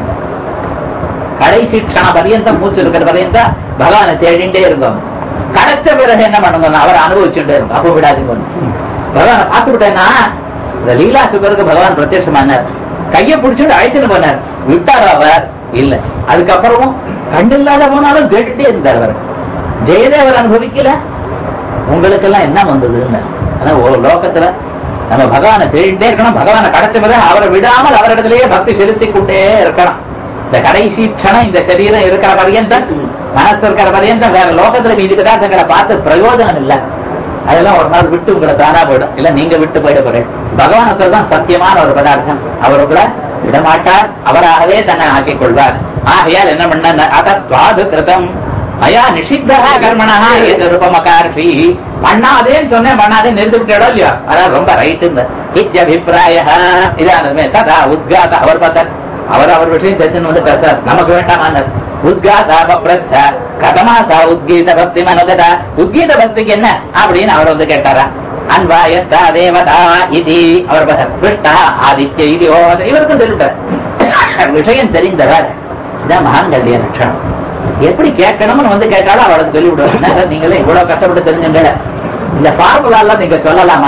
கடைசி க்ஷண பரியந்தம் மூச்சு இருக்கிற பரியந்தம் பகவானை தேடிண்டே இருக்கும் கிடைச்ச பிறகு என்ன பண்ணுங்க அவரை அனுபவிச்சுட்டே இருக்கும் அப்போ விடாதீங்க பகவானை பார்த்து விட்டேன்னா இந்த லீலா சுகருக்கு பகவான் பிரத்யட்சமானார் கையை பிடிச்சிட்டு அழைச்சுன்னு போனார் விட்டார் அவர் இல்ல அதுக்கப்புறமும் கண்டு இல்லாத போனாலும் கேட்டுட்டே இருந்தார் அவர் ஜெயதேவர் அனுபவிக்கல உங்களுக்கெல்லாம் என்ன வந்ததுன்னு ஆனா ஒரு லோகத்துல நம்ம பகவானை தேடிட்டே இருக்கணும் பகவானை கிடைச்ச பிறகு அவரை விடாமல் அவரிடத்திலேயே பக்தி செலுத்தி கொண்டே இருக்கணும் இந்த கடைசி க்ஷணம் இந்த சரீரம் இருக்கிற பரியந்தம் மனசு இருக்கிற பரியந்தம் வேற லோகத்துல மீதி பதார்த்தங்களை பார்த்து பிரயோஜனம் இல்லை அதெல்லாம் ஒரு நாள் விட்டு உங்களை தானா போயிடும் இல்ல நீங்க விட்டு போயிட போறேன் பகவானத்தில் தான் சத்தியமான ஒரு பதார்த்தம் அவர் உங்களை விடமாட்டார் அவராகவே தன்னை ஆக்கிக் கொள்வார் ஆகையால் என்ன பண்ண அதத்வாது கிருதம் மயா நிஷித்தா கர்மணா எது ரூபமகார்ஷி பண்ணாதேன்னு சொன்னேன் பண்ணாதே நிறுத்தி விட்டோ இல்லையோ அதான் ரொம்ப ரைட்டு இந்த இத்தியபிப்பிராய இதானதுமே ததா உத்காத அவர் பார்த்தார் அவர் அவர் விஷயம் தெரிஞ்சுன்னு வந்துட்டார் சார் நமக்கு வேண்டாமான்னார் உத்காதா பிரச்ச கதமா சா உத்கீத பக்தி மனதா உத்கீத பக்திக்கு என்ன அப்படின்னு அவர் வந்து கேட்டாரா அன்வாயத்தா தேவதா இது அவர் கிருஷ்ணா ஆதித்ய இது இவருக்கும் சொல்லிட்டார் விஷயம் தெரிந்தவர் இதான் மகாங்கல்ய லட்சணம் எப்படி கேட்கணும்னு வந்து கேட்டாலும் அவளுக்கு சொல்லி விடுவார் என்ன சார் நீங்களே இவ்வளவு கஷ்டப்பட்டு தெரிஞ்சுங்க இந்த ஃபார்முலா எல்லாம் நீங்க சொல்லலாம்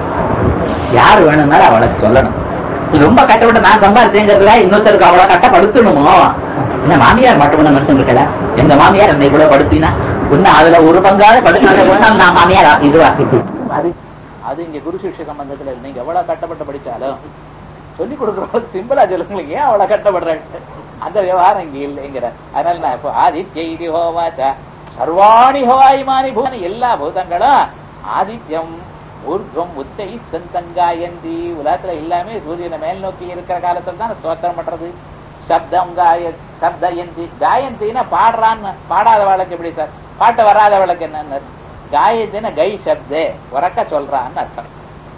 யார் வேணும்னாலும் அவளுக்கு சொல்லணும் இது ரொம்ப கஷ்டப்பட்டு நான் சம்பாதிச்சேங்கிறதுல இன்னொருத்தருக்கு அவளை கட்டப்படுத்தணுமோ என்ன மாமியார் மட்டும் மனுஷன் இருக்கல எங்க மாமியார் என்னை கூட படுத்தினா இன்னும் அதுல ஒரு பங்காவது படுத்தாத நான் மாமியார் இதுவா அது அது இங்க குரு சிஷ்ய சம்பந்தத்துல இல்லை. நீங்க எவ்வளவு கட்டப்பட்டு படிச்சாலும் சொல்லி கொடுக்குறவங்களுக்கு சிம்பிளா சொல்லுங்களுக்கு ஏன் அவ்வளவு கட்டப்படுறாங்க அந்த விவகாரம் இங்க இல்லைங்கிற அதனால நான் இப்போ ஆதித்ய இது ஹோவாச்ச சர்வாணி ஹோவாயுமானி பூனி எல்லா பூதங்களும் ஆதித்யம் ஊர்துவம் உத்தை சந்தங்காயந்தி உலகத்துல எல்லாமே சூரியனை மேல் நோக்கி இருக்கிற காலத்துல தான் ஸ்தோத்திரம் பண்றது சப்தம் காய சப்தயந்தி காயந்தின்னா பாடுறான்னு பாடாத வழக்கு எப்படி சார் பாட்டு வராத வழக்கு என்னன்னு காயத்தின கை சப்தே உறக்க சொல்றான்னு அர்த்தம்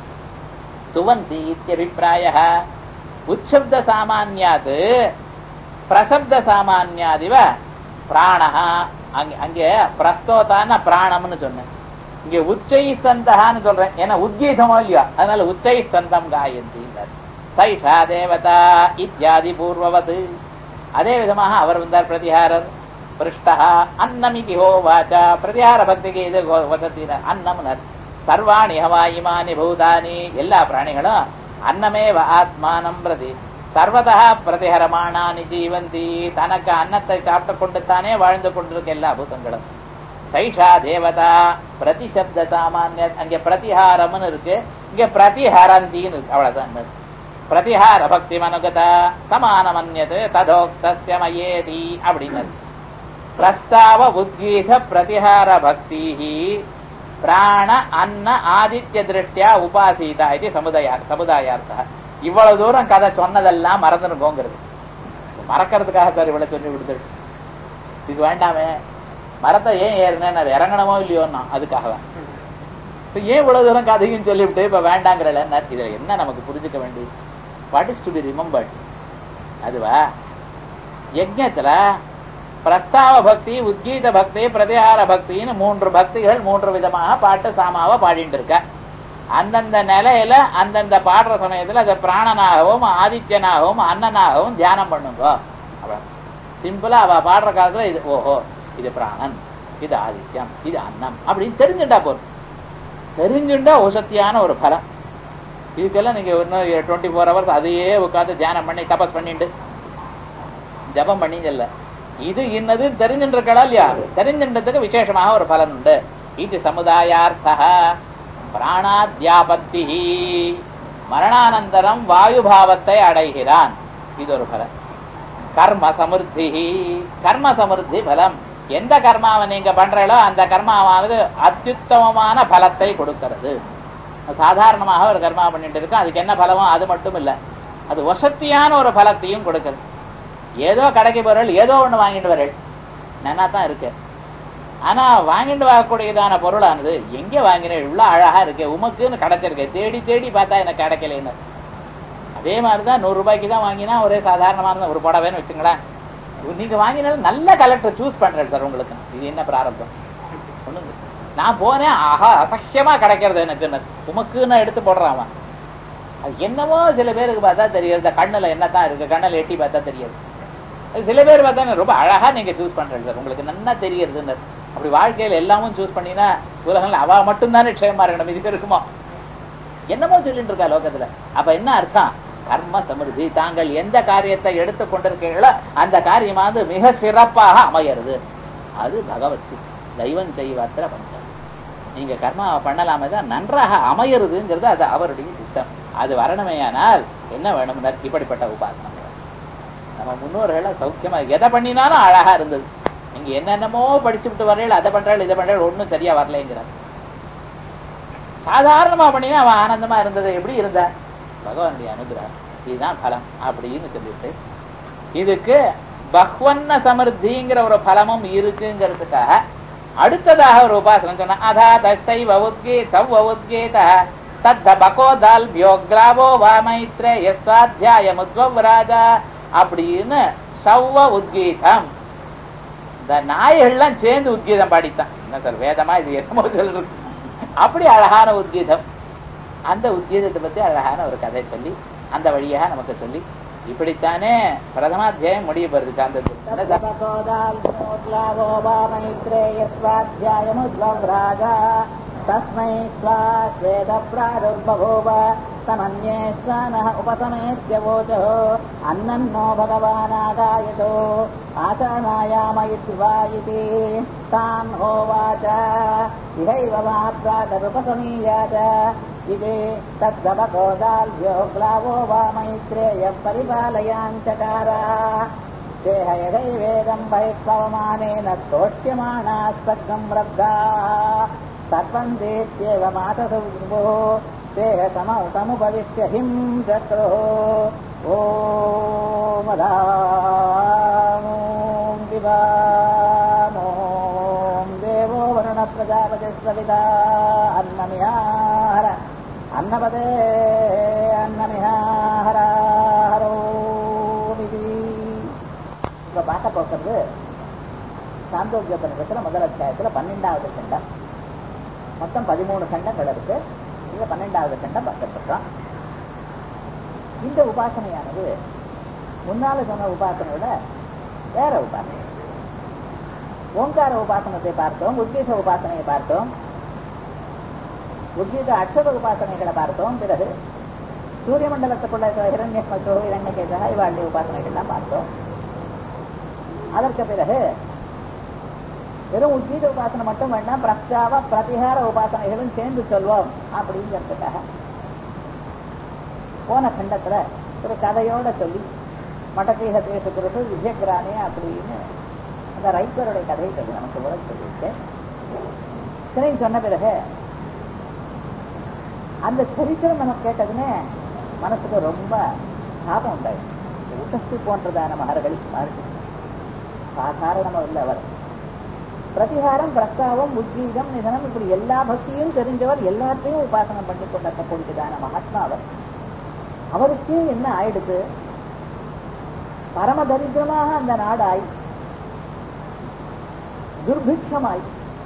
துவந்தி இத்தியபிப்பிராய உச்சப்த சாமானியாத் பிரசப்த சாமானியாதிவ பிராணஹா அங்க அங்கே பிரஸ்தோதான பிராணம்னு சொன்னேன் இங்க உச்சை சந்தகான்னு சொல்றேன் ஏன்னா உத்கீதமோ இல்லையா அதனால உச்சை சந்தம் காயந்தி சைஷா தேவதா இத்தியாதி பூர்வவது அதே விதமாக அவர் வந்தார் பிரதிஹாரர் பிருஷ்டா அன்னமிதி ஹோவாச்ச பிரதிஹார பக்திக்கு இது வசத்தின அன்னம்னர் சர்வாணி ஹவாயிமானி பூதானி எல்லா பிராணிகளும் அன்னமேவ ஆத்மானம் பிரதி சர்வதா பிரதிஹரமானானி ஜீவந்தி தனக்கு அன்னத்தை சாப்பிட்டு கொண்டு தானே வாழ்ந்து கொண்டிருக்க எல்லா பூதங்களும் சைஷா தேவதா பிரதிசப்த சாமானிய அங்க பிரதிஹாரம்னு இருக்கு இங்க பிரதிஹரந்தின்னு இருக்கு அவ்வளவுதான் பிரதிஹார பக்தி மனுகதா சமானமன்யது ததோக்தஸ்ய மயேதி அப்படின்னு பிரஸ்தாவ உத்கீத பிரதிஹார பக்தி பிராண அன்ன ஆதித்ய திருஷ்டியா உபாசீதா இது சமுதாய சமுதாயார்த்தா இவ்வளவு தூரம் கதை சொன்னதெல்லாம் மறந்துருங்கோங்கிறது மறக்கிறதுக்காக சார் இவ்வளவு சொல்லி விடுதல் இது வேண்டாமே மரத்தை ஏன் ஏறினேன் அது இறங்கணுமோ இல்லையோன்னா அதுக்காக தான் இப்ப ஏன் இவ்வளவு தூரம் கதையும் சொல்லிவிட்டு இப்ப வேண்டாங்கிறல இதுல என்ன நமக்கு புரிஞ்சுக்க வேண்டியது what is to be remembered அதுவா யஜ்யத்துல பிரஸ்தாவ பக்தி உத்கீத பக்தி பிரதிகார பக்தின்னு மூன்று பக்திகள் மூன்று விதமாக பாட்டு சாமாவ பாடிட்டு இருக்க அந்தந்த நிலையில அந்தந்த பாடுற சமயத்துல அதை பிராணனாகவும் ஆதித்யனாகவும் அண்ணனாகவும் தியானம் பண்ணுங்க அவ்வளவு சிம்பிளா அவ பாடுற காலத்துல இது ஓஹோ இது பிராணன் இது ஆதித்யம் இது அன்னம் அப்படின்னு தெரிஞ்சுட்டா போதும் தெரிஞ்சுட்டா உசத்தியான ஒரு பலம் இதுக்கெல்லாம் நீங்க இன்னும் டுவெண்ட்டி ஃபோர் ஹவர்ஸ் அதையே உட்காந்து தியானம் பண்ணி தபஸ் பண்ணிட்டு ஜபம் பண்ணிங்கல்ல இது இன்னது தெரிஞ்சுருக்கா இல்லையா தெரிஞ்சுன்றதுக்கு விசேஷமாக ஒரு பலன் உண்டு இது சமுதாயார்த்தா பிராணாத்யாபத்தி மரணானந்தரம் வாயு பாவத்தை அடைகிறான் இது ஒரு பலன் கர்ம சமிருத்தி கர்ம சமிருத்தி பலம் எந்த கர்மாவை நீங்க பண்றீங்களோ அந்த கர்மாவானது அத்யுத்தமமான பலத்தை கொடுக்கிறது சாதாரணமாக ஒரு கர்மா பண்ணிட்டு இருக்கு அதுக்கு என்ன பலமோ அது மட்டும் இல்ல அது வசத்தியான ஒரு பலத்தையும் கொடுக்குது ஏதோ கடைக்கு போறள் ஏதோ ஒண்ணு வாங்கிட்டு வரள் நன்னா தான் இருக்கு ஆனா வாங்கிட்டு வரக்கூடியதான பொருளானது எங்க வாங்கினேன் இவ்வளவு அழகா இருக்கு உமக்குன்னு கிடைச்சிருக்கு தேடி தேடி பார்த்தா எனக்கு கிடைக்கலன்னு அதே மாதிரிதான் நூறு ரூபாய்க்கு தான் வாங்கினா ஒரே சாதாரணமான ஒரு புடவைன்னு வச்சுங்களேன் நீங்க வாங்கினாலும் நல்ல கலெக்டர் சூஸ் பண்றேன் சார் உங்களுக்கு இது என்ன பிராரம்பம் ஒண்ணுங்க நான் போனேன் ஆஹா அசக்கியமா கிடைக்கிறது எனக்கு உமக்குன்னு எடுத்து போடுறான் அவன் அது என்னமோ சில பேருக்கு பார்த்தா தெரியாது கண்ணுல என்னதான் இருக்கு கண்ணுல எட்டி பார்த்தா தெரியாது அது சில பேர் பார்த்தா ரொம்ப அழகா நீங்க சூஸ் பண்றீங்க சார் உங்களுக்கு நல்லா தெரியுதுன்னு அப்படி வாழ்க்கையில எல்லாமும் சூஸ் பண்ணினா உலகங்கள் அவ மட்டும்தானே க்ஷேமா இருக்கணும் இதுக்கு இருக்குமோ என்னமோ சொல்லிட்டு இருக்கா லோகத்துல அப்ப என்ன அர்த்தம் கர்ம சமிருதி தாங்கள் எந்த காரியத்தை எடுத்து கொண்டிருக்கீங்களோ அந்த காரியமானது மிக சிறப்பாக அமையிறது அது பகவத் தெய்வம் செய்வாத்திர பஞ்சம் நீங்க கர்மா பண்ணலாமே தான் நன்றாக அமையிறதுங்கிறது அது அவருடைய திட்டம் அது வரணுமேயானால் என்ன வேணும் இப்படிப்பட்ட உபாசனம் நம்ம முன்னோர்கள் சௌக்கியமா எதை பண்ணினாலும் அழகா இருந்தது நீங்க என்னென்னமோ படிச்சு விட்டு வரையில அதை பண்றாள் இதை பண்றாள் ஒண்ணும் சரியா வரலைங்கிறார் சாதாரணமா பண்ணினா அவன் ஆனந்தமா இருந்தது எப்படி இருந்தா பகவானுடைய அனுகிரகம் இதுதான் பலம் அப்படின்னு சொல்லிட்டு இதுக்கு பக்வன்ன சமிருத்திங்கிற ஒரு பலமும் இருக்குங்கிறதுக்காக அடுத்ததாக ஒரு உபாசனம் சொன்ன அதா தசை வவுத்கே சவ் வவுத்கேத தத்த பகோதால் வியோக்ராவோ வாமைத்ர எஸ்வாத்தியாய ராஜா அப்படின்னு சவ்வ உத்கீதம் இந்த நாய்கள்லாம் சேர்ந்து உத்கீதம் பாடித்தான் என்ன சார் வேதமா இது என்னமோ சொல்றது அப்படி அழகான உத்கீதம் அந்த உத்கீதத்தை பத்தி அழகான ஒரு கதை சொல்லி அந்த வழியாக நமக்கு சொல்லி இப்படித்தானே பிரதமாத்தியாயம் முடிய போறது சாந்தத்தில் ैत्रेयस्वाध्यायमुद्वव्राजा तस्मै स्वा स्वेदप्रादुर्बभूव समन्ये स्वानः उपसमेत्यवोचः अन्नन्नो भगवानागायतो आचरणायामयित्वा इति तान् होवाच इहैव मात्रादरुपसमीयाच इति तद्गवकोदाल्यो ग्लावो वा मैत्रेयः परिपालयाञ्चकार देह यदैवेदम् वैष्णवमानेन स्तोष्यमाणाः सग्नम् रब्धाः सर्वन्देत्येव मातसुभुः देह समौ समुपविश्य हिं चक्रुः ॐ मदामों दिवामों देवो वरुणप्रजापतिस्वपिता अन्नमिहार अन्नपदे अन्नमिहार हरोमिति இப்ப பார்க்க போகிறது சாந்தோக்கியோபனிஷத்துல முதல் அத்தியாயத்துல பன்னெண்டாவது கண்டம் மொத்தம் பதிமூணு கண்டங்கள் இருக்கு இது பன்னெண்டாவது கண்டம் பார்க்கப்பட்டோம் இந்த உபாசனையானது முன்னால சொன்ன உபாசனையோட வேற உபாசனை ஓங்கார உபாசனத்தை பார்த்தோம் உத்கீத உபாசனையை பார்த்தோம் உத்கீத அக்ஷர உபாசனைகளை பார்த்தோம் பிறகு சூரிய மண்டலத்துக்குள்ள ஹிரண்யஸ்மசோ இரண்யகேசா இவாளுடைய உபாசனைகள்லாம் பார்த்தோம் அதற்கு பிறகு வெறும் உத்கீத உபாசனை மட்டும் வேண்டாம் பிரத்யாவ பிரதிகார உபாசனைகளும் சேர்ந்து சொல்வோம் அப்படிங்கிறதுக்காக போன கண்டத்துல ஒரு கதையோட சொல்லி மட்டதீக தேச குறித்து விஜயகிராமே அப்படின்னு அந்த ரைத்தருடைய கதையை சொல்லி நமக்கு உரை சொல்லியிருக்கேன் சரி சொன்ன பிறகு அந்த சரித்திரம் நமக்கு கேட்டதுமே மனசுக்கு ரொம்ப சாபம் உண்டாயிடுச்சு உடஸ்து போன்றதான மகர்கள் மகர்கள் சாதாரணமாக உள்ளவர் பிரதிகாரம் பிரஸ்தாவம் உத்கீதம் நிதனம் இப்படி எல்லா பக்தியும் தெரிஞ்சவர் எல்லாத்தையும் உபாசனம் பண்ணி கொண்டிருக்கக்கூடியதான மகாத்மா அவர் அவருக்கு என்ன ஆயிடுது பரம தரித்திரமாக அந்த நாடாய் துர்பிக்ஷமாய்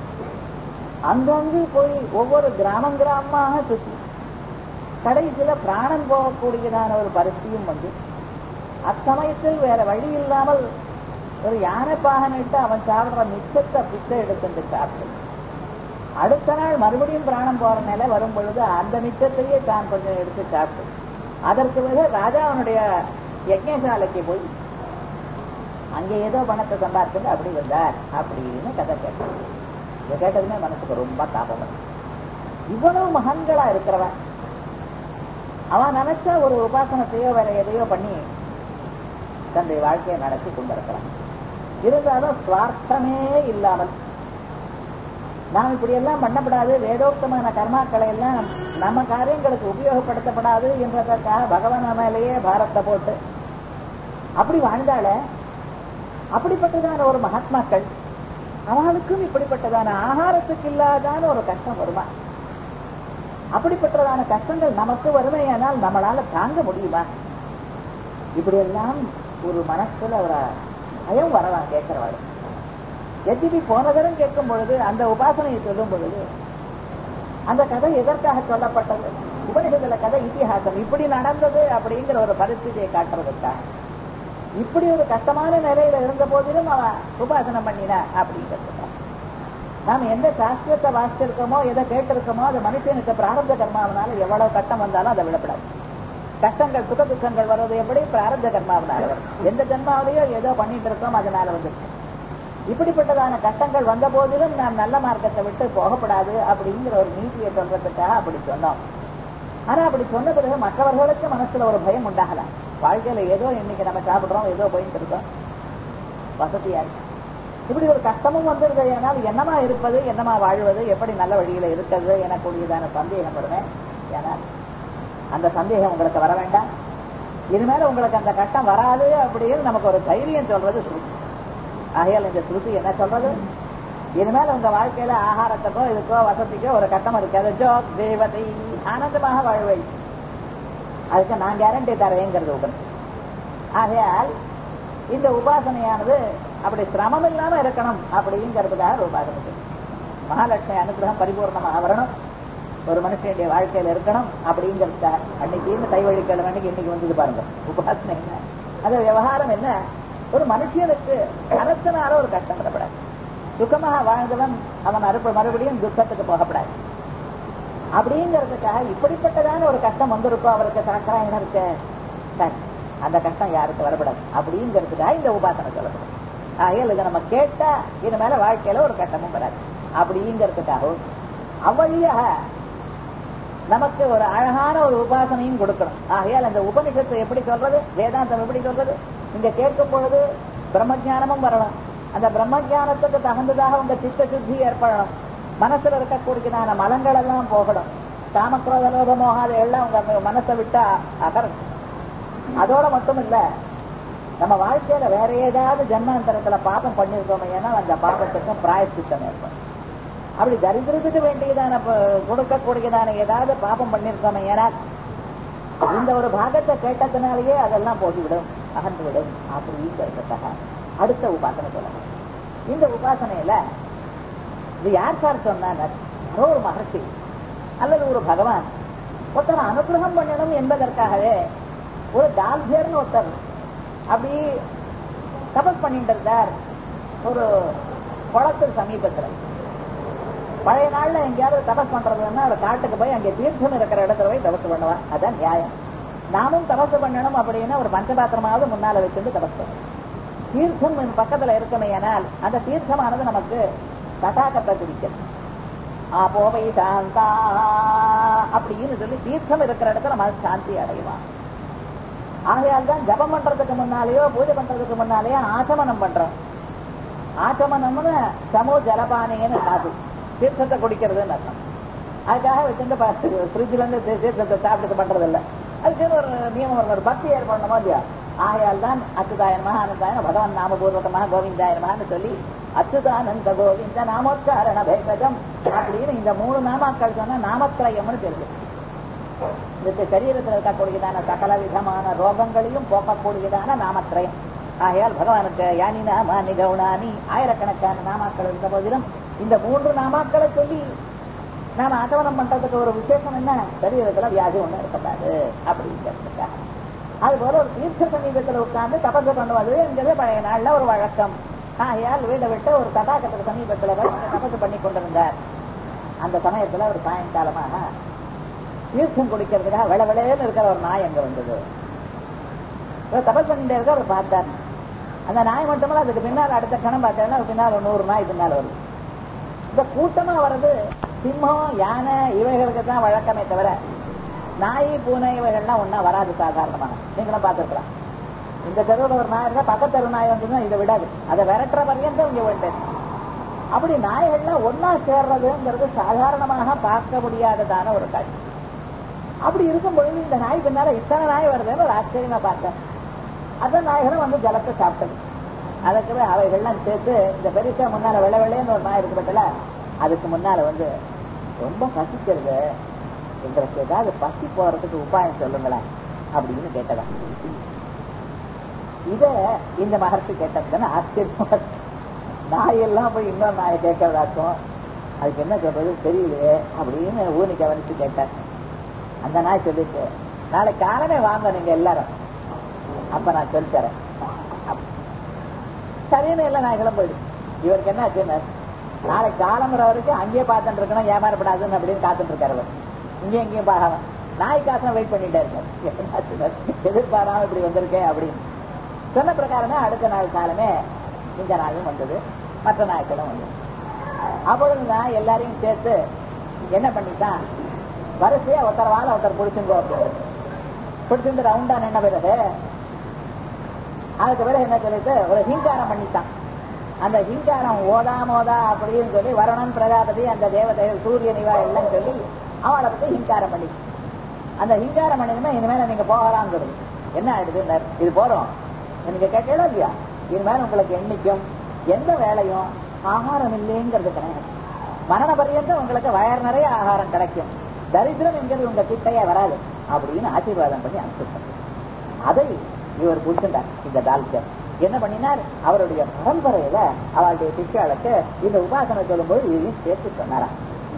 அங்கங்கு போய் ஒவ்வொரு கிராமம் கிராமமாக சுற்றி கடைசியில பிராணம் போகக்கூடியதான ஒரு பரிஸ்தியும் வந்து அச்சமயத்தில் வேற வழி இல்லாமல் ஒரு யானை பாகனிட்டு அவன் சாப்பிடுற மிச்சத்தை பிச்சை எடுத்துட்டு சாப்பிட்டு அடுத்த நாள் மறுபடியும் பிராணம் போற நிலை வரும் பொழுது அந்த மிச்சத்தையே தான் கொஞ்சம் எடுத்து சாப்பிட்டு அதற்கு பிறகு ராஜா அவனுடைய யஜ்ஞசாலைக்கு போய் அங்கே ஏதோ பணத்தை சம்பாதிச்சு அப்படி வந்தார் அப்படின்னு கதை கேட்டார் இதை கேட்டதுமே மனசுக்கு ரொம்ப தாபம் இவ்வளவு மகன்களா இருக்கிறவன் அவன் நினைச்ச ஒரு உபாசனத்தையோ வேற எதையோ பண்ணி தன்னுடைய வாழ்க்கையை நடத்தி கொண்டிருக்கிறான் இருந்தாலும் சுவார்த்தமே இல்லாமல் நாம் இப்படி எல்லாம் பண்ணப்படாது வேதோக்தமான கர்மாக்களை எல்லாம் நம்ம காரியங்களுக்கு உபயோகப்படுத்தப்படாது என்றதற்காக பகவான் மேலேயே பாரத்தை போட்டு அப்படி வாழ்ந்தால அப்படிப்பட்டதான ஒரு மகாத்மாக்கள் அவனுக்கும் இப்படிப்பட்டதான ஆகாரத்துக்கு இல்லாதான ஒரு கஷ்டம் வருமா அப்படிப்பட்டதான கஷ்டங்கள் நமக்கு வறுமையானால் நம்மளால தாங்க முடியுமா இப்படி எல்லாம் ஒரு மனசுல ஒரு பயம் வரலாம் கேட்கிறவாள் எத்திபி போன தரம் கேட்கும் பொழுது அந்த உபாசனையை சொல்லும் பொழுது அந்த கதை எதற்காக சொல்லப்பட்டது உபனிஷத்துல கதை இத்திஹாசம் இப்படி நடந்தது அப்படிங்கிற ஒரு பரிస్థిதியை காட்டுறதுக்காக இப்படி ஒரு கஷ்டமான நிலையில இருந்த போதிலும் அவன் உபாசனம் பண்ணினா அப்படிங்கிறதுக்காக நாம் எந்த சாஸ்திரத்தை வாசிச்சிருக்கோமோ எதை கேட்டிருக்கோமோ அது மனுஷனுக்கு பிராரப்த கர்மாவனால எவ்வளவு கஷ்டம் வந்தாலும் அதை விடப்படாது கஷ்டங்கள் சுக துக்கங்கள் வர்றது எப்படி பிராரப்த கர்மாவனால வரும் எந்த ஜென்மாவிலையோ ஏதோ பண்ணிட்டு இருக்கோம் அதனால வந்துருக்கு இப்படிப்பட்டதான கஷ்டங்கள் வந்த போதிலும் நாம் நல்ல மார்க்கத்தை விட்டு போகப்படாது அப்படிங்கிற ஒரு நீதியை சொல்றதுக்காக அப்படி சொன்னோம் ஆனா அப்படி சொன்ன பிறகு மற்றவர்களுக்கு மனசுல ஒரு பயம் உண்டாகலாம் வாழ்க்கையில ஏதோ இன்னைக்கு நம்ம சாப்பிடுறோம் ஏதோ போயிட்டு இருக்கோம் வசதியா இருக்கு இப்படி ஒரு கஷ்டமும் வந்துருது ஏனால் என்னமா இருப்பது என்னமா வாழ்வது எப்படி நல்ல வழியில இருக்கிறது எனக்கூடியதான சந்தேகம் வருமே ஏனால் அந்த சந்தேகம் உங்களுக்கு வர வேண்டாம் இனிமேல உங்களுக்கு அந்த கஷ்டம் வராது அப்படின்னு நமக்கு ஒரு தைரியம் சொல்றது ஸ்ருதி ஆகையால் இந்த ஸ்ருதி என்ன சொல்றது இனிமேல் உங்க வாழ்க்கையில ஆகாரத்துக்கோ இதுக்கோ வசதிக்கோ ஒரு கட்டம் இருக்காது ஜோ தேவதை ஆனந்தமாக வாழ்வை அதுக்கு நான் கேரண்டி தரேங்கிறது உபன் ஆகையால் இந்த உபாசனையானது அப்படி சிரமம் இல்லாம இருக்கணும் அப்படிங்கிறதுக்காக ஒரு உபாசனை மகாலட்சுமி அனுகிரகம் பரிபூர்ணமாக வரணும் ஒரு மனுஷனுடைய வாழ்க்கையில இருக்கணும் அப்படிங்கிறத அன்னைக்கு இருந்து தைவழிக்கிழமை அன்னைக்கு இன்னைக்கு வந்தது பாருங்க உபாசனை என்ன அந்த விவகாரம் என்ன ஒரு மனுஷனுக்கு அரசனால ஒரு கஷ்டம் வரப்படாது சுகமாக வாழ்ந்தவன் அவன் அறுப்பு மறுபடியும் துக்கத்துக்கு போகப்படாது அப்படிங்கிறதுக்காக இப்படிப்பட்டதான ஒரு கஷ்டம் வந்திருக்கோ அவருக்கு சக்கராயனருக்கு சரி, அந்த கஷ்டம் யாருக்கு வரப்படாது அப்படிங்கிறதுக்காக இந்த உபாசனை சொல்லப்படும் ஆகையால் இதை நம்ம கேட்டா இது மேல வாழ்க்கையில ஒரு கஷ்டமும் வராது அப்படிங்கிறதுக்காகவும் அவ்வழியாக நமக்கு ஒரு அழகான ஒரு உபாசனையும் கொடுக்கணும் ஆகையால் அந்த உபனிஷத்தை எப்படி சொல்றது வேதாந்தம் எப்படி சொல்றது இங்க கேட்கும் பொழுது பிரம்மஜானமும் வரணும் அந்த பிரம்மஜானத்துக்கு தகுந்ததாக உங்க சித்த சுத்தி ஏற்படணும் மனசுல இருக்கக்கூடியதான மலங்கள் எல்லாம் போகணும் காமக்ரோத லோக மோகாத எல்லாம் உங்க மனசை விட்டா அகரணும் அதோட மட்டும் இல்ல நம்ம வாழ்க்கையில வேற ஏதாவது ஜன்மாந்தரத்துல பாபம் பண்ணிருக்கோம் ஏன்னா அந்த பாபத்துக்கும் பிராயச்சித்தம் ஏற்படும் அப்படி தரித்திரத்துக்கு வேண்டியதான ப- கொடுக்கக்கூடியதான ஏதாவது பாபம் பண்ணிருக்கோம் ஏன்னா இந்த ஒரு பாகத்தை கேட்டதுனாலேயே அதெல்லாம் போய்விடும் அகன்று விடும் அப்படிங்கிறதுக்காக அடுத்த உபாசனை சொல்லணும் இந்த உபாசனையில இது யார் சார் சொன்னார் யாரோ ஒரு மகர்ஷி அல்லது ஒரு பகவான் ஒருத்தர் அனுகிரகம் பண்ணணும் என்பதற்காகவே ஒரு டால்பியர்னு ஒருத்தர் அப்படி தபஸ் பண்ணிட்டு இருந்தார் ஒரு குளத்துக்கு சமீபத்துல பழைய நாள்ல எங்கேயாவது தபஸ் பண்றதுன்னா ஒரு காட்டுக்கு போய் அங்கே தீர்த்தம் இருக்கிற இடத்துல போய் தபஸ் பண்ணுவான் அதான் நியாயம் நாமும் தபஸ் பண்ணணும் அப்படின்னா ஒரு பஞ்சபாத்திரமாவது முன்னால வச்சிருந்து தபஸ் பண்ணணும் தீர்த்தம் நம்ம பக்கத்துல இருக்குமே ஆனால் அந்த தீர்த்தமானது நமக்கு தடாகத்தை குடிக்கும் ஆபோவை சாந்தா அப்படின்னு சொல்லி தீர்த்தம் இருக்கிற இடத்துல மன சாந்தி அடைவான் ஆகையால் தான் ஜபம் பண்றதுக்கு முன்னாலேயோ பூஜை பண்றதுக்கு முன்னாலேயோ ஆச்சமனம் பண்றோம் ஆச்சமனம்னு சமோ ஜலபானின்னு காது தீர்த்தத்தை குடிக்கிறதுன்னு அர்த்தம் அதுக்காக வச்சிருந்து ஃப்ரிட்ஜ்ல இருந்து தீ- தீர்த்தத்தை சாப்பிட்டு பண்றது இல்ல அதுக்கு ஒரு நியமம் இருக்கு, ஒரு பக்தி ஏற்படணுமோ இல்லையா ஆகையால் தான் அச்சுதாயனமாக ஆனந்தாயன பகவான் நாமபூர்வகமாக கோவிந்தாயனமான்னு சொல்லி அச்சுதானந்த கோவிந்த நாமோச்சாரண பேகஜம் அப்படின்னு இந்த மூணு நாமாக்கள் சொன்னா நாமத்திரயம்னு தெரியுது இந்த சரீரத்தில் இருக்கக்கூடியதான சகல விதமான ரோகங்களையும் போக்கக்கூடியதான நாமத்திரயம் ஆகையால் பகவானுக்கு யானி நாமானி கவுனானி ஆயிரக்கணக்கான நாமாக்கள் இருந்த போதிலும் இந்த மூன்று நாமாக்களை சொல்லி நாம ஆச்சவனம் பண்றதுக்கு ஒரு விசேஷம் என்ன சரீரத்துல வியாதி ஒண்ணு இருக்கக்கூடாது அப்படிங்கிறதுக்காக அது போல ஒரு தீர்த்த சமீபத்துல உட்கார்ந்து தபசு பண்ணுவது என்கிறது பழைய நாள்ல ஒரு வழக்கம் ஆகையால் வீட்டை விட்டு ஒரு தடாகத்துக்கு சமீபத்துல போய் அங்க தபசு பண்ணி கொண்டிருந்தார் அந்த சமயத்துல ஒரு சாயங்காலமாக தீர்த்தம் குடிக்கிறதுக்காக வெள வெளையன்னு இருக்கிற ஒரு நாய் அங்க வந்தது இவர் தபஸ் பண்ணிட்டே இருக்க அவர் பார்த்தார் அந்த நாய் மட்டுமல்ல அதுக்கு பின்னால் அடுத்த கணம் பார்த்தேன்னா பின்னால் ஒரு நூறு நாய் பின்னால் வருது இந்த கூட்டமா வர்றது சிம்மம் யானை இவைகளுக்கு தான் வழக்கமே தவிர நாய் பூனை இவைகள்லாம் ஒண்ணா வராது சாதாரணமாக நீங்களும் பார்த்துருக்கலாம் இந்த தெருவில் ஒரு நாய் இருந்தா பக்கத்து தெரு நாய் வந்ததுன்னா இதை விடாது அதை விரட்டுற பர்யந்தம் இங்க வேண்டது அப்படி நாய்கள்லாம் ஒன்னா சேர்றதுங்கிறது சாதாரணமாக பார்க்க முடியாததான ஒரு காட்சி அப்படி இருக்கும் பொழுது இந்த நாய் பின்னால இத்தனை நாய் வருதுன்னு ஒரு ஆச்சரியமா பார்த்தேன் அந்த நாய்களும் வந்து ஜலத்தை சாப்பிட்டது அதுக்கு அவைகள்லாம் சேர்த்து இந்த பெருசா முன்னால வெள்ளை வெள்ளைன்னு ஒரு நாய் இருக்கு பத்தல அதுக்கு முன்னால வந்து ரொம்ப பசிக்கிறது எங்களுக்கு ஏதாவது பசி போறதுக்கு உபாயம் சொல்லுங்களேன் அப்படின்னு கேட்டதா இத இந்த மகர்ஷி கேட்டதுன்னு ஆச்சரியமா இருக்கு. நாயெல்லாம் போய் இன்னொரு நாயை கேட்கறதாக்கும் அதுக்கு என்ன சொல்றது தெரியலையே அப்படின்னு ஊனி கவனிச்சு கேட்டார் அந்த நாய் சொல்லிச்சு நாளைக்கு காலமே வாங்க நீங்க எல்லாரும் அப்ப நான் சொல்லி தரேன் அப்~ சரின்னு எல்லா நாய்களும் போயிடுச்சு இவருக்கு என்ன ஆச்சுன்னு நாளைக்கு காலம்புற வரைக்கும் அங்கேயே பார்த்துட்டு இருக்கணும் ஏமாறப்படாதுன்னு அப்படின்னு காத்துட்டு இருக்காரு அவர் இங்கேயும் இங்கேயும் பார்க்காம நாய்க்காசம் வெயிட் பண்ணிட்டே இருக்காரு என்னாச்சுன்னு எதிர்பாராம இப்படி வந்திருக்கேன் அப்படின்னு சொன்ன பிரகாரமே அடுத்த நாள் காலமே இந்த நாயும் வந்தது மற்ற நாய்க்களும் வந்தது அப்பொழுது நான் எல்லாரையும் சேர்த்து என்ன பண்ணிட்டான் வரிசையா ஒருத்தர் வாழ ஒருத்தர் பிடிச்சுங்கோ அப்படின்னு பிடிச்சிருந்து ரவுண்டா நின்ன பிறகு அதுக்கு பிறகு என்ன சொல்லிட்டு ஒரு ஹிங்காரம் பண்ணிட்டான் அந்த ஹிங்காரம் ஓதா மோதா அப்படின்னு சொல்லி வருணன் பிரஜாபதி அந்த தேவதைகள் சூரியன் இவா எல்லாம் சொல்லி அவளை பத்தி ஹிங்காரம் பண்ணி அந்த ஹிங்காரம் பண்ணிதுமே இனிமேல நீங்க போகலாங்கிறது என்ன ஆயிடுது இது போறோம் நீங்க கேட்கல இல்லையா இனிமேல் உங்களுக்கு என்னைக்கும் எந்த வேலையும் ஆகாரம் இல்லைங்கிறது கிடையாது மரண பர்யந்தம் உங்களுக்கு வயர் நிறைய ஆகாரம் கிடைக்கும் தரித்திரம் என்கிறது உங்க கிட்டையே வராது அப்படின்னு ஆசீர்வாதம் பண்ணி அனுப்பிச்சிட்டார் அதை இவர் புரிச்சுட்டார் இந்த டால்கர் என்ன பண்ணினார் அவருடைய பரம்பரையில அவருடைய சிஷ்யாளுக்கு இந்த உபாசனை சொல்லும்போது இதையும் சேர்த்து சொன்னாராம்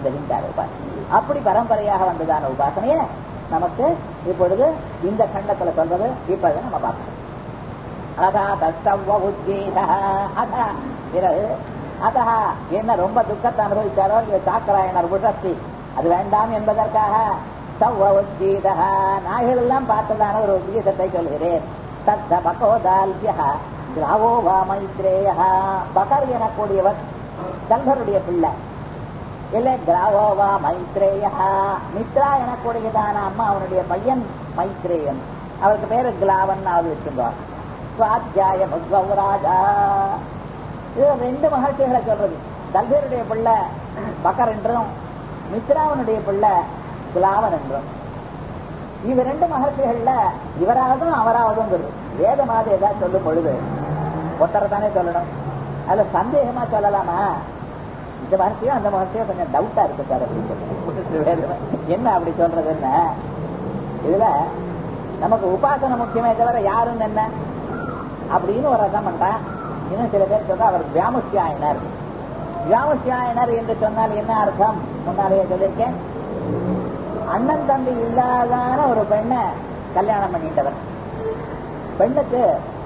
இந்த ஹிந்தார உபாசனை அப்படி பரம்பரையாக வந்ததான உபாசனைய நமக்கு இப்பொழுது இந்த கண்டத்துல சொல்றது இப்பொழுது நம்ம பார்க்கணும் அதா தஸ்தவ உத்கீதா அதா பிறகு அதா என்ன ரொம்ப துக்கத்தை அனுபவிச்சாரோ இல்ல சாக்கராயணர் உஷஸ்தி அது வேண்டாம் என்பதற்காக சவ்வ உத்கீதா நாய்கள் எல்லாம் பார்த்ததான ஒரு உத்கீதத்தை சொல்கிறேன் தத்த பகோதால்யா கிராவோ வா மைத்ரேயா பகர் எனக்கூடியவர் தல்கருடைய பிள்ளை இல்ல கிராவோவா மைத்ரேயா மித்ரா எனக்கூடியதான அம்மா அவனுடைய பையன் மைத்ரேயன் அவருக்கு பேரு கிலாவன் ஆவது வச்சிருந்தார் சுவாத்தியாய ராஜா இது ரெண்டு மகர்ஷிகளை சொல்றது தல்பேருடைய பிள்ளை பக்கர் என்றும் மித்ராவனுடைய பிள்ளை கிலாவன் என்றும் இவ ரெண்டு மகர்ஷிகள்ல இவராவதும் அவராவதும் வேதமாவது ஏதாவது சொல்லும் பொழுது ஒருத்தரை தானே சொல்லணும் அதுல சந்தேகமா சொல்லலாமா இந்த மகர்ஷியும் அந்த மகர்ஷியும் கொஞ்சம் டவுட்டா இருக்கு சார் அப்படின்னு சொல்லி என்ன அப்படி சொல்றது என்ன இதுல நமக்கு உபாசனை முக்கியமே தவிர யாருன்னு என்ன அப்படின்னு ஒரு அர்த்தம் பண்றான் இன்னும் சில பேர் சொல்றா அவர் வியாமுஷ்யாயனர் வியாமுஷ்யாயனர் என்று சொன்னால் என்ன அர்த்தம் முன்னாலேயே சொல்லியிருக்கேன் அண்ணன் தம்பி இல்லாதான ஒரு பெண்ணை கல்யாணம் பண்ணிட்டவர் பெண்ணுக்கு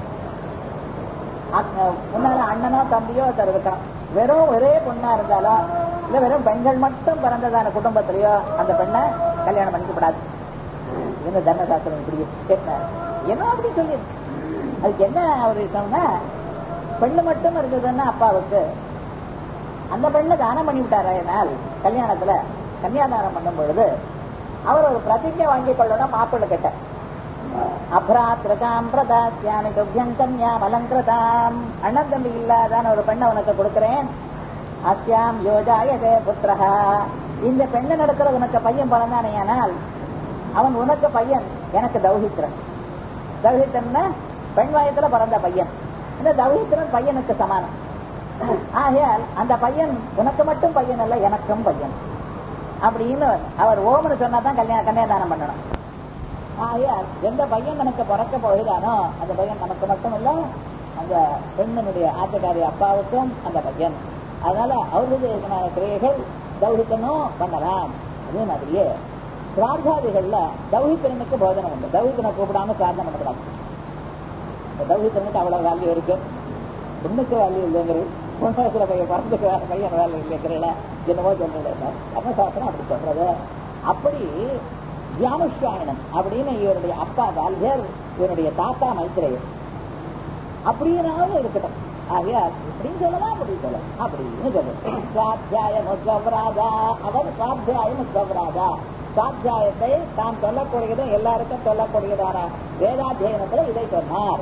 முன்னால அண்ணனோ தம்பியோ ஒருத்தர் இருக்கணும் வெறும் ஒரே பொண்ணா இருந்தாலும் இல்ல வெறும் பெண்கள் மட்டும் பிறந்ததான குடும்பத்திலயோ அந்த பெண்ணை கல்யாணம் பண்ணிக்கப்படாது என்ன தர்மசாஸ்திரம் இப்படி கேட்டார் என்ன அப்படி சொல்லி அதுக்கு என்ன அவர் சொன்னா பெண்ணு மட்டும் இருந்ததுன்னா அப்பாவுக்கு அந்த பெண்ணை தானம் பண்ணி விட்டாராயனால் கல்யாணத்துல கன்னியாதானம் பண்ணும் பொழுது அவர் ஒரு பிரதிஜை வாங்கிக் கொள்ளணும் மாப்பிள்ளை கிட்ட அப்ராத்திரதாம் பிரதாசியாமி துப்யம் கன்யாம் அலங்கிரதாம் அண்ணன் தம்பி இல்லாதான ஒரு பெண்ணை உனக்கு கொடுக்கிறேன் அஸ்யாம் யோஜாயதே புத்திரஹா இந்த பெண்ணை நடக்கிற உனக்கு பையன் பிறந்தானேயானால் அவன் உனக்கு பையன் எனக்கு தௌஹித்திரன் தௌஹித்திரன்னா பெண் வயத்துல பிறந்த பையன் இந்த தௌஹித்திரன் பையனுக்கு சமானம் ஆகையால் அந்த பையன் உனக்கு மட்டும் பையன் அல்ல எனக்கும் பையன் அப்படின்னு அவர் ஓமனு சொன்னாதான் கல்யாணம் கன்னியாதானம் பண்ணணும் ஆகையால் எந்த பையன் நமக்கு பிறக்க போகிறானோ அந்த பையன் நமக்கு மட்டும் இல்ல அந்த பெண்ணினுடைய ஆட்டக்காரி அப்பாவுக்கும் அந்த பையன் அதனால அவர்களுடைய கிரியைகள் தௌஹித்தனும் பண்ணலாம் அதே மாதிரியே பிரார்த்தாதிகள்ல தௌஹித்தனுக்கு போதனம் உண்டு தௌஹித்தனை கூப்பிடாம பிரார்த்தனை பண்ணக்கூடாது தௌஹித்தனுக்கு அவ்வளவு வேல்யூ இருக்கு பொண்ணுக்கு வேல்யூ இல்லைங்கிறது பொண்ணு பையன் பிறந்துக்கு பையன் வேல்யூ இல்லைங்கிறல என்னவோ சொல்றது தர்மசாஸ்திரம் அப்படி சொல்றது அப்படி வியானுஷ்யாயனம் அப்படின்னு இவருடைய அப்பா தால்யர் இவருடைய தாத்தா மைத்திரேயர் அப்படின்னாலும் இருக்கட்டும் ஆகையால் இப்படின்னு சொல்லலாம் அப்படி சொல்லலாம் அப்படின்னு சொல்லணும் சுவாத்தியாய முஸ்வராஜா அவர் சுவாத்தியாய முஸ்வராஜா சுவாத்தியாயத்தை தான் சொல்லக்கூடியதும் எல்லாருக்கும் சொல்லக்கூடியதான வேதாத்தியனத்துல இதை சொன்னார்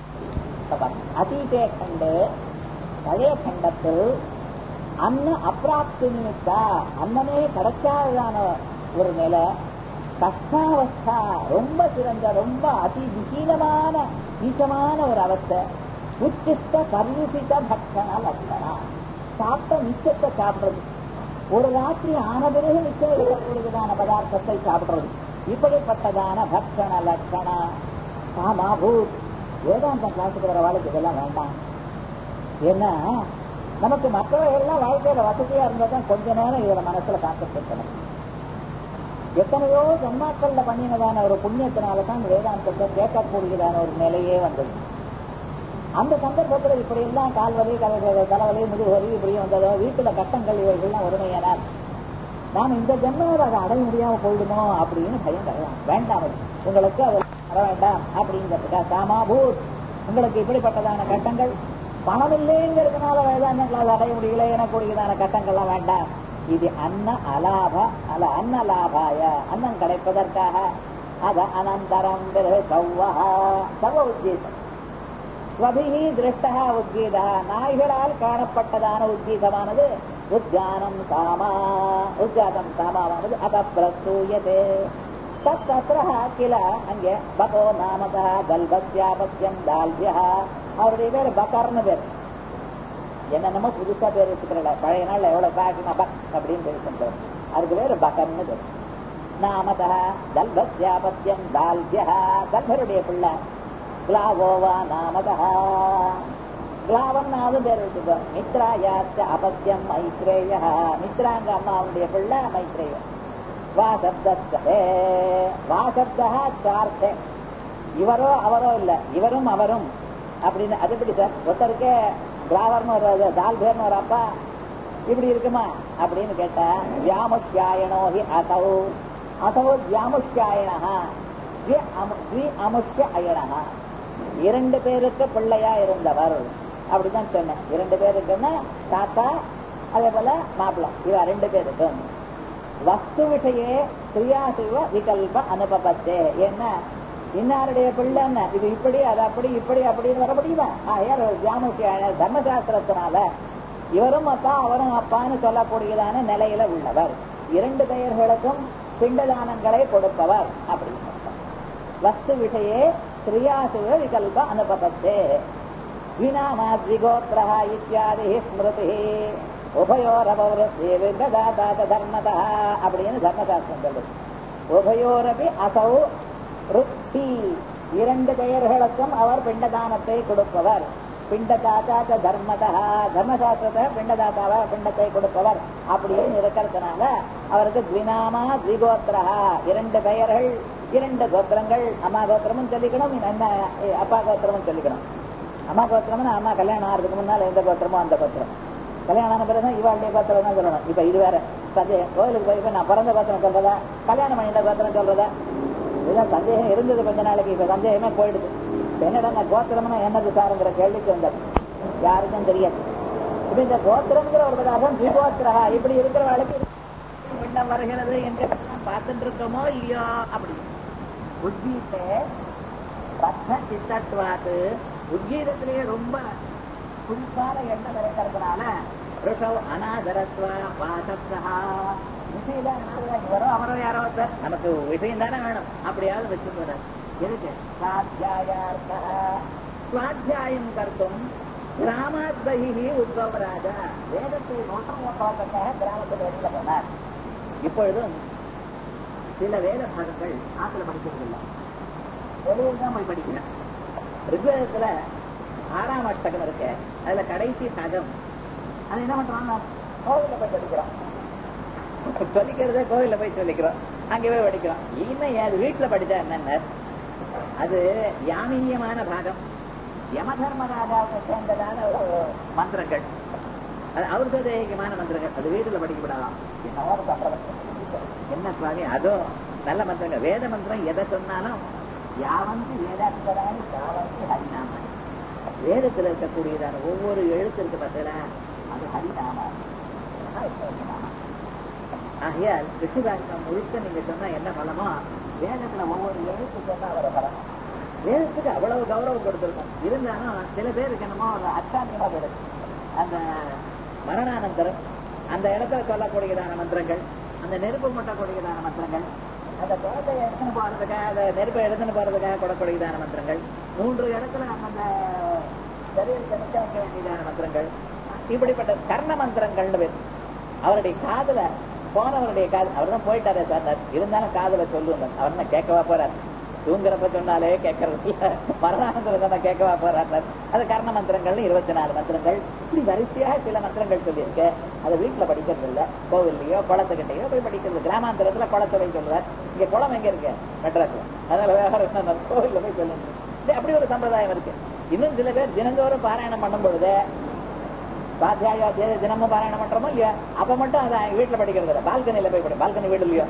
அதீதே கண்டு பழைய கண்டத்தில் அன்ன அப்பிராப்தி நிமித்தா அன்னமே கிடைக்காததான ஒரு நிலை கஷ்டாவஸ்தா ரொம்ப சிறந்த ரொம்ப அதி விசீலமான நீச்சமான ஒரு அவஸ்தை உச்சிஷ்ட பரிசித பக்ஷண லட்சணா சாப்பிட்ட நிச்சயத்தை சாப்பிடுறது ஒரு ராத்திரி ஆன பிறகு நிச்சயம் இருக்கக்கூடியதான பதார்த்தத்தை சாப்பிடுறது இப்படிப்பட்டதான பக்ஷண லட்சணா காமாபூத் வேதாந்த கிளாஸுக்கு வர வாழ்க்கை இதெல்லாம் வேண்டாம் ஏன்னா நமக்கு மற்றவர்கள்லாம் வாழ்க்கையில வசதியா இருந்தா தான் கொஞ்ச நேரம் இதுல மனசுல காத்துட்டு இருக்கணும் எத்தனையோ ஜன்மாக்கள்ல பண்ணினதான ஒரு புண்ணியத்தினாலதான் வேதாந்தத்தை கேட்கக்கூடியதான ஒரு நிலையே வந்தது அந்த சந்தர்ப்பத்தில் இப்படி எல்லாம் கால்வலி தலைவலி முதுகுவலி இப்படி வந்ததோ வீட்டுல கட்டங்கள் இவைகள்லாம் ஒருமையானால் நாம் இந்த ஜென்மாவில் அதை அடைய முடியாம போயிடுமோ அப்படின்னு பயம் தரலாம் வேண்டாம் அது உங்களுக்கு அது வர வேண்டாம் அப்படிங்கிறதுக்கா சாமாபூத் உங்களுக்கு இப்படிப்பட்டதான கட்டங்கள் பணம் இல்லைங்கிறதுனால வேதாந்தங்களால் அடைய முடியல எனக்கூடியதான கட்டங்கள்லாம் வேண்டாம் இது அன்ன அலாப அல அன்ன லாபாய அன்னம் கிடைப்பதற்காக அத அனந்தரம் சௌவா சவ உத்தேசம் ஸ்வபிஹி திருஷ்டா உத்கீதா நாய்களால் காணப்பட்டதான உத்கீதமானது உத்யானம் காமா உத்யாதம் காமாவானது அத பிரசூயதே தத்திர கில அங்கே பகோ நாமதா கல்பத்யாபத்யம் தால்யா அவருடைய பேர் பகர்னு பேர் என்னென்னமோ புதுசா பேர் வச்சுக்கிறல பழைய நாள்ல எவ்வளவு பேக்குனா பக் அப்படின்னு பேர் பண்றோம் அதுக்கு பேர் பகர்னு பேர் நாமதா கிளாவன்னாவது பேர் வச்சுக்கோ மித்ராயாச்ச அபத்தியம் மைத்ரேய மித்ராங்க அம்மாவுடைய பிள்ளை மைத்ரேய வாசப்தே வாசப்தா சார்த்தே இவரோ அவரோ இல்ல இவரும் அவரும் அப்படின்னு அது எப்படி சார் ஒருத்தருக்கே டிராவர்னு ஒரு தால் பேர்னு ஒரு அப்பா இப்படி இருக்குமா அப்படின்னு கேட்டா வியாமுஷ்யாயனோ ஹி அசௌ அசௌ வியாமுஷ்யாயனா அமுஷ்ய அயனா இரண்டு பேருக்கு பிள்ளையா இருந்தவர் அப்படிதான் சொன்னேன் இரண்டு பேருக்குன்னா தாத்தா அதே போல மாப்பிள்ளை இவ ரெண்டு பேருக்கும் வஸ்து விஷயே கிரியாசிவ விகல்ப அனுபவத்தே என்ன இன்னாருடைய பிள்ளைன்னு இது இப்படி அது அப்படி இப்படி அப்படின்னு வர முடியுமா ஆயார் ஜாமுக்கிய தர்மசாஸ்திரத்தினால இவரும் அப்பா அவரும் அப்பான்னு சொல்லக்கூடியதான நிலையில உள்ளவர் இரண்டு பெயர்களுக்கும் பிண்டதானங்களை கொடுப்பவர் அப்படின்னு அர்த்தம். வஸ்து விஷயே கிரியாசிவ விகல்ப அனுபவத்தே வினாமாத்விகோத்திரः இத்தியாதி ஸ்மிருதி உபயோரபவரதாத தர்மதா அப்படின்னு தர்மசாஸ்திரம் சொல்லுது உபயோரபி அசௌ ருத்தி இரண்டு பெயர்களுக்கும் அவர் பிண்டதானத்தை கொடுப்பவர் பிண்டதாத்தாத தர்மதா தர்மசாஸ்திரத்தை பிண்டதாத்தாவா பிண்டத்தை கொடுப்பவர் அப்படின்னு இருக்கிறதுனால அவருக்கு த்வினாமா த்விகோத்திரா இரண்டு பெயர்கள் இரண்டு கோத்திரங்கள் அம்மா கோத்திரமும் சொல்லிக்கணும் என்ன அப்பா கோத்திரமும் சொல்லிக்கணும் அம்மா கோத்திரம்னா அம்மா கல்யாணம் ஆகிறதுக்கு முன்னால எந்த கோத்திரமோ அந்த கோத்திரம் கல்யாணம் ஆன பிறகு இவாளுடைய கோத்திரம் தான் சொல்லணும் இப்ப இது வேற சந்தேகம் கோயிலுக்கு போய் போய் நான் பிறந்த கோத்திரம் சொல்றதா கல்யாணம் பண்ணிட்ட கோத்திரம் சொல்றதா இதுதான் சந்தேகம் இருந்தது கொஞ்ச நாளைக்கு இப்ப சந்தேகமே போயிடுது இப்ப என்னடா நான் கோத்திரம்னா என்னது சாருங்கிற கேள்விக்கு வந்தது யாருக்கும் தெரியாது இப்ப இந்த கோத்திரம்ங்கிற ஒரு பதார்த்தம் திகோத்திரா இப்படி இருக்கிறவளுக்கு பின்னம் வருகிறது என்று பார்த்துட்டு இருக்கோமோ இல்லையோ அப்படி உத்கீதே பத்ம சித்தத்வாத்து உத்கீதத்திலேயே ரொம்ப குறிப்பான எண்ணம் இருக்கிறதுனால ரிஷவ் அனாதரத்வா வாசப்தா விஷயம் இவரோ அவரோ யாரோ ஒருத்தர் நமக்கு விஷயம் தானே வேணும் அப்படியாவது வச்சுக்கிறார் எதுக்கு சுவாத்தியாயார்த்தா சுவாத்தியாயம் கர்த்தும் கிராமாத் பகிஹி உத்பவராஜா வேதத்தை நோக்கம் பார்க்கறதுக்காக கிராமத்துக்கு வெளியில போனார் இப்பொழுதும் சில வேத பாடங்கள் ஆத்துல படிக்கிறது இல்லை வெளியில் தான் போய் படிக்கிறேன் ரிக்வேதத்துல ஆறாம் அஷ்டகம் இருக்கு அதுல கடைசி சகம் அது என்ன பண்றாங்க கோவில்ல போய் படிக்கிறோம் சொல்லிக்கிறதே கோவில்ல போய் சொல்லிக்கிறோம் அங்கே போய் படிக்கிறோம் இனிமே அது வீட்டுல படிச்சா என்னென்ன அது யாமினியமான பாகம் யம தர்மராஜாவுக்கு சேர்ந்ததான ஒரு மந்திரங்கள் அது ஔஷதேயமான மந்திரங்கள் அது வீட்டுல படிக்கப்படலாம் என்னவோ ஒரு சம்பிரதாயம். என்ன சுவாமி அதுவும் நல்ல மந்திரங்கள் வேத மந்திரம் எதை சொன்னாலும் யாவந்து வேதாந்தராணி யாவந்து ஹரிநாம வேதத்துல இருக்கக்கூடியதான ஒவ்வொரு எழுத்து இருக்கு பார்த்தீங்களா அது ஹரிநாம ஆகையால் ரிஷிதாசனம் முழுக்க நீங்க சொன்னா என்ன பலமோ வேதத்துல ஒவ்வொரு எழுத்து சொன்னா வர பலம் வேதத்துக்கு அவ்வளவு கௌரவம் கொடுத்திருக்கோம் இருந்தாலும் சில பேருக்கு என்னமோ ஒரு அச்சாந்தியமா போயிடுது அந்த மரணானந்தரம் அந்த இடத்துல சொல்லக்கூடியதான மந்திரங்கள் அந்த நெருப்பு மூட்டக்கூடியதான மந்திரங்கள் அந்த குளத்தை எடுத்துன்னு போறதுக்காக அந்த நெருப்பை எடுத்துன்னு போறதுக்காக கொடக்கூடியதான மந்திரங்கள் மூன்று இடத்துல அந்த சரீரத்தை நிக்க வைக்க வேண்டியதான மந்திரங்கள் இப்படிப்பட்ட கர்ண மந்திரங்கள்னு பேர் அவருடைய காதுல போனவருடைய காது அவர் தான் போயிட்டாரே சார் இருந்தாலும் காதுல சொல்லுங்க அவர் தான் கேட்கவா போறார் தூங்குறப்ப சொன்னாலே கேட்கறது இல்ல மரணானந்தரம் சொன்னா கேட்கவா போறார் அது கர்ண மந்திரங்கள்னு இருபத்தி நாலு மந்திரங்கள் இப்படி வரிசையாக சில மந்திரங்கள் சொல்லியிருக்கு அதை வீட்டுல படிக்கிறது இல்ல கோவில்லையோ குளத்துக்கிட்டையோ போய் படிக்கிறது கிராமாந்தரத்துல குளத்தை போய் சொல்றார் இங்க குளம் எங்க இருக்கு மெட்ராஸ்ல அதனால வேற என்ன கோவில்ல போய் சொல்லுங்க இது அப்படி ஒரு சம்பிரதாயம் இருக்கு இன்னும் சில பேர் தினந்தோறும் பாராயணம் பண்ணும் பொழுது சுவாத்தியாய தி- தினமும் பாராயணம் பண்றோமோ இல்லையா அப்ப மட்டும் அதான் வீட்டுல படிக்கிறது இல்ல பால்கனில போய் படி பால்கனி வீடு இல்லையோ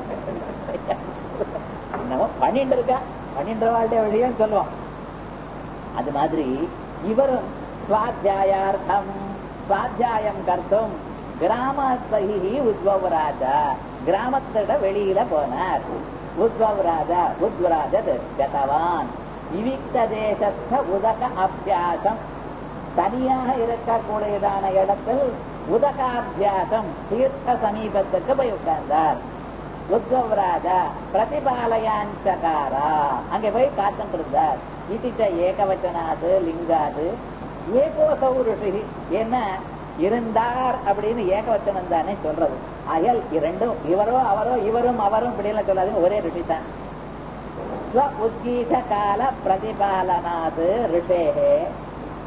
நம்ம பண்ணிட்டு இருக்கா பண்ணின்ற வாழ்க்கை வழியும் சொல்லுவோம் அது மாதிரி இவரும் சுவாத்தியாயார்த்தம் சுவாத்தியாயம் கர்த்தும் கிராமஸ்தகி உத்வவராஜா கிராமத்திட வெளியில போனார் உத்வவராஜா உத்வராஜ கதவான் விவிக்த தேசஸ்த உதக அபியாசம் தனியாக இருக்கக்கூடியதான இடத்தில் உதகாபியாசம் தீர்த்த சமீபத்துக்கு போய் உட்கார்ந்தார் உத்வராஜா பிரதிபாலயாஞ்சகாரா அங்கே போய் காத்துட்டு இருந்தார் இதிட்ட ஏகவச்சனாது லிங்காது ஏகோசௌ ரிஷி என்ன இருந்தார் அப்படின்னு ஏகவச்சனம் தானே சொல்றது அயல் இரண்டும் இவரோ அவரோ இவரும் அவரும் இப்படின்னு சொல்லாது ஒரே ரிஷி தான் ஸ்வ உத்கீத கால பிரதிபாலனாது ரிஷேகே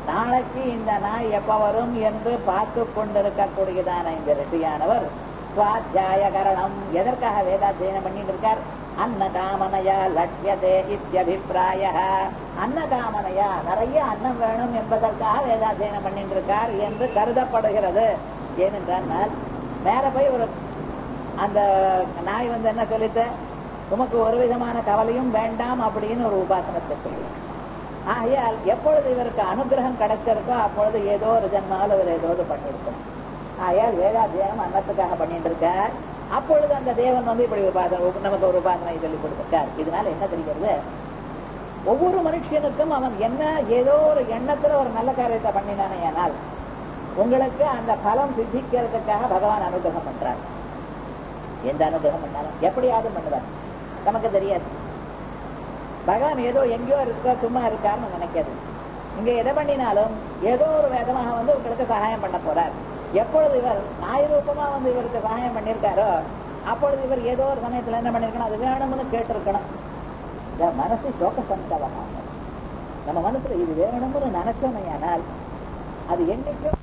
நாளைக்கு இந்த நாய் எப்ப வரும் என்று பார்த்து கொண்டிருக்கக்கூடியதான இந்த ரிஷியானவர் சுவாத்தியாயகரணம் எதற்காக வேதாத்தியனம் பண்ணிட்டு இருக்கார் அன்னகாமனையா லட்சியதே இத்தியபிப்பிராய அன்னகாமனையா நிறைய அன்னம் வேணும் என்பதற்காக வேதாத்தியனம் பண்ணிட்டு இருக்கார் என்று கருதப்படுகிறது ஏனென்றால் மேல போய் ஒரு அந்த நாய் வந்து என்ன சொல்லிட்டு உமக்கு ஒரு விதமான கவலையும் வேண்டாம் அப்படின்னு ஒரு உபாசனத்தை சொல்லி ஆகையால் எப்பொழுது இவருக்கு அனுகிரகம் கிடைச்சிருக்கோ அப்பொழுது ஏதோ ஒரு ஜென்மாவில் இவர் ஏதோ ஒரு பண்ணியிருக்கோம் ஆகையால் வேதாத்தியானம் அன்னத்துக்காக பண்ணிட்டு இருக்கார் அப்பொழுது அந்த தேவன் வந்து இப்படி உபாசனை நமக்கு ஒரு உபாசனை சொல்லி கொடுத்திருக்கார் இதனால என்ன தெரிகிறது ஒவ்வொரு மனுஷனுக்கும் அவன் என்ன ஏதோ ஒரு எண்ணத்துல ஒரு நல்ல காரியத்தை பண்ணினானே ஆனால் உங்களுக்கு அந்த பலம் சித்திக்கிறதுக்காக பகவான் அனுகிரகம் பண்றார் எந்த அனுகிரகம் பண்ணாலும் எப்படியாவது பண்ணுவார் நமக்கு தெரியாது பகவான் ஏதோ எங்கேயோ இருக்கா சும்மா இருக்காருன்னு நினைக்காது இங்க எதை பண்ணினாலும் ஏதோ ஒரு வேகமாக வந்து உங்களுக்கு சகாயம் பண்ண போறார் எப்பொழுது இவர் நாய் ரூபமா வந்து இவருக்கு சகாயம் பண்ணியிருக்காரோ அப்பொழுது இவர் ஏதோ ஒரு சமயத்துல என்ன பண்ணிருக்கணும் அது வேணும்னு கேட்டிருக்கணும் இந்த மனசு சோக்க சந்தவமாக நம்ம மனசுல இது வேணும்னு நினைச்சோமையானால் அது என்னைக்கும்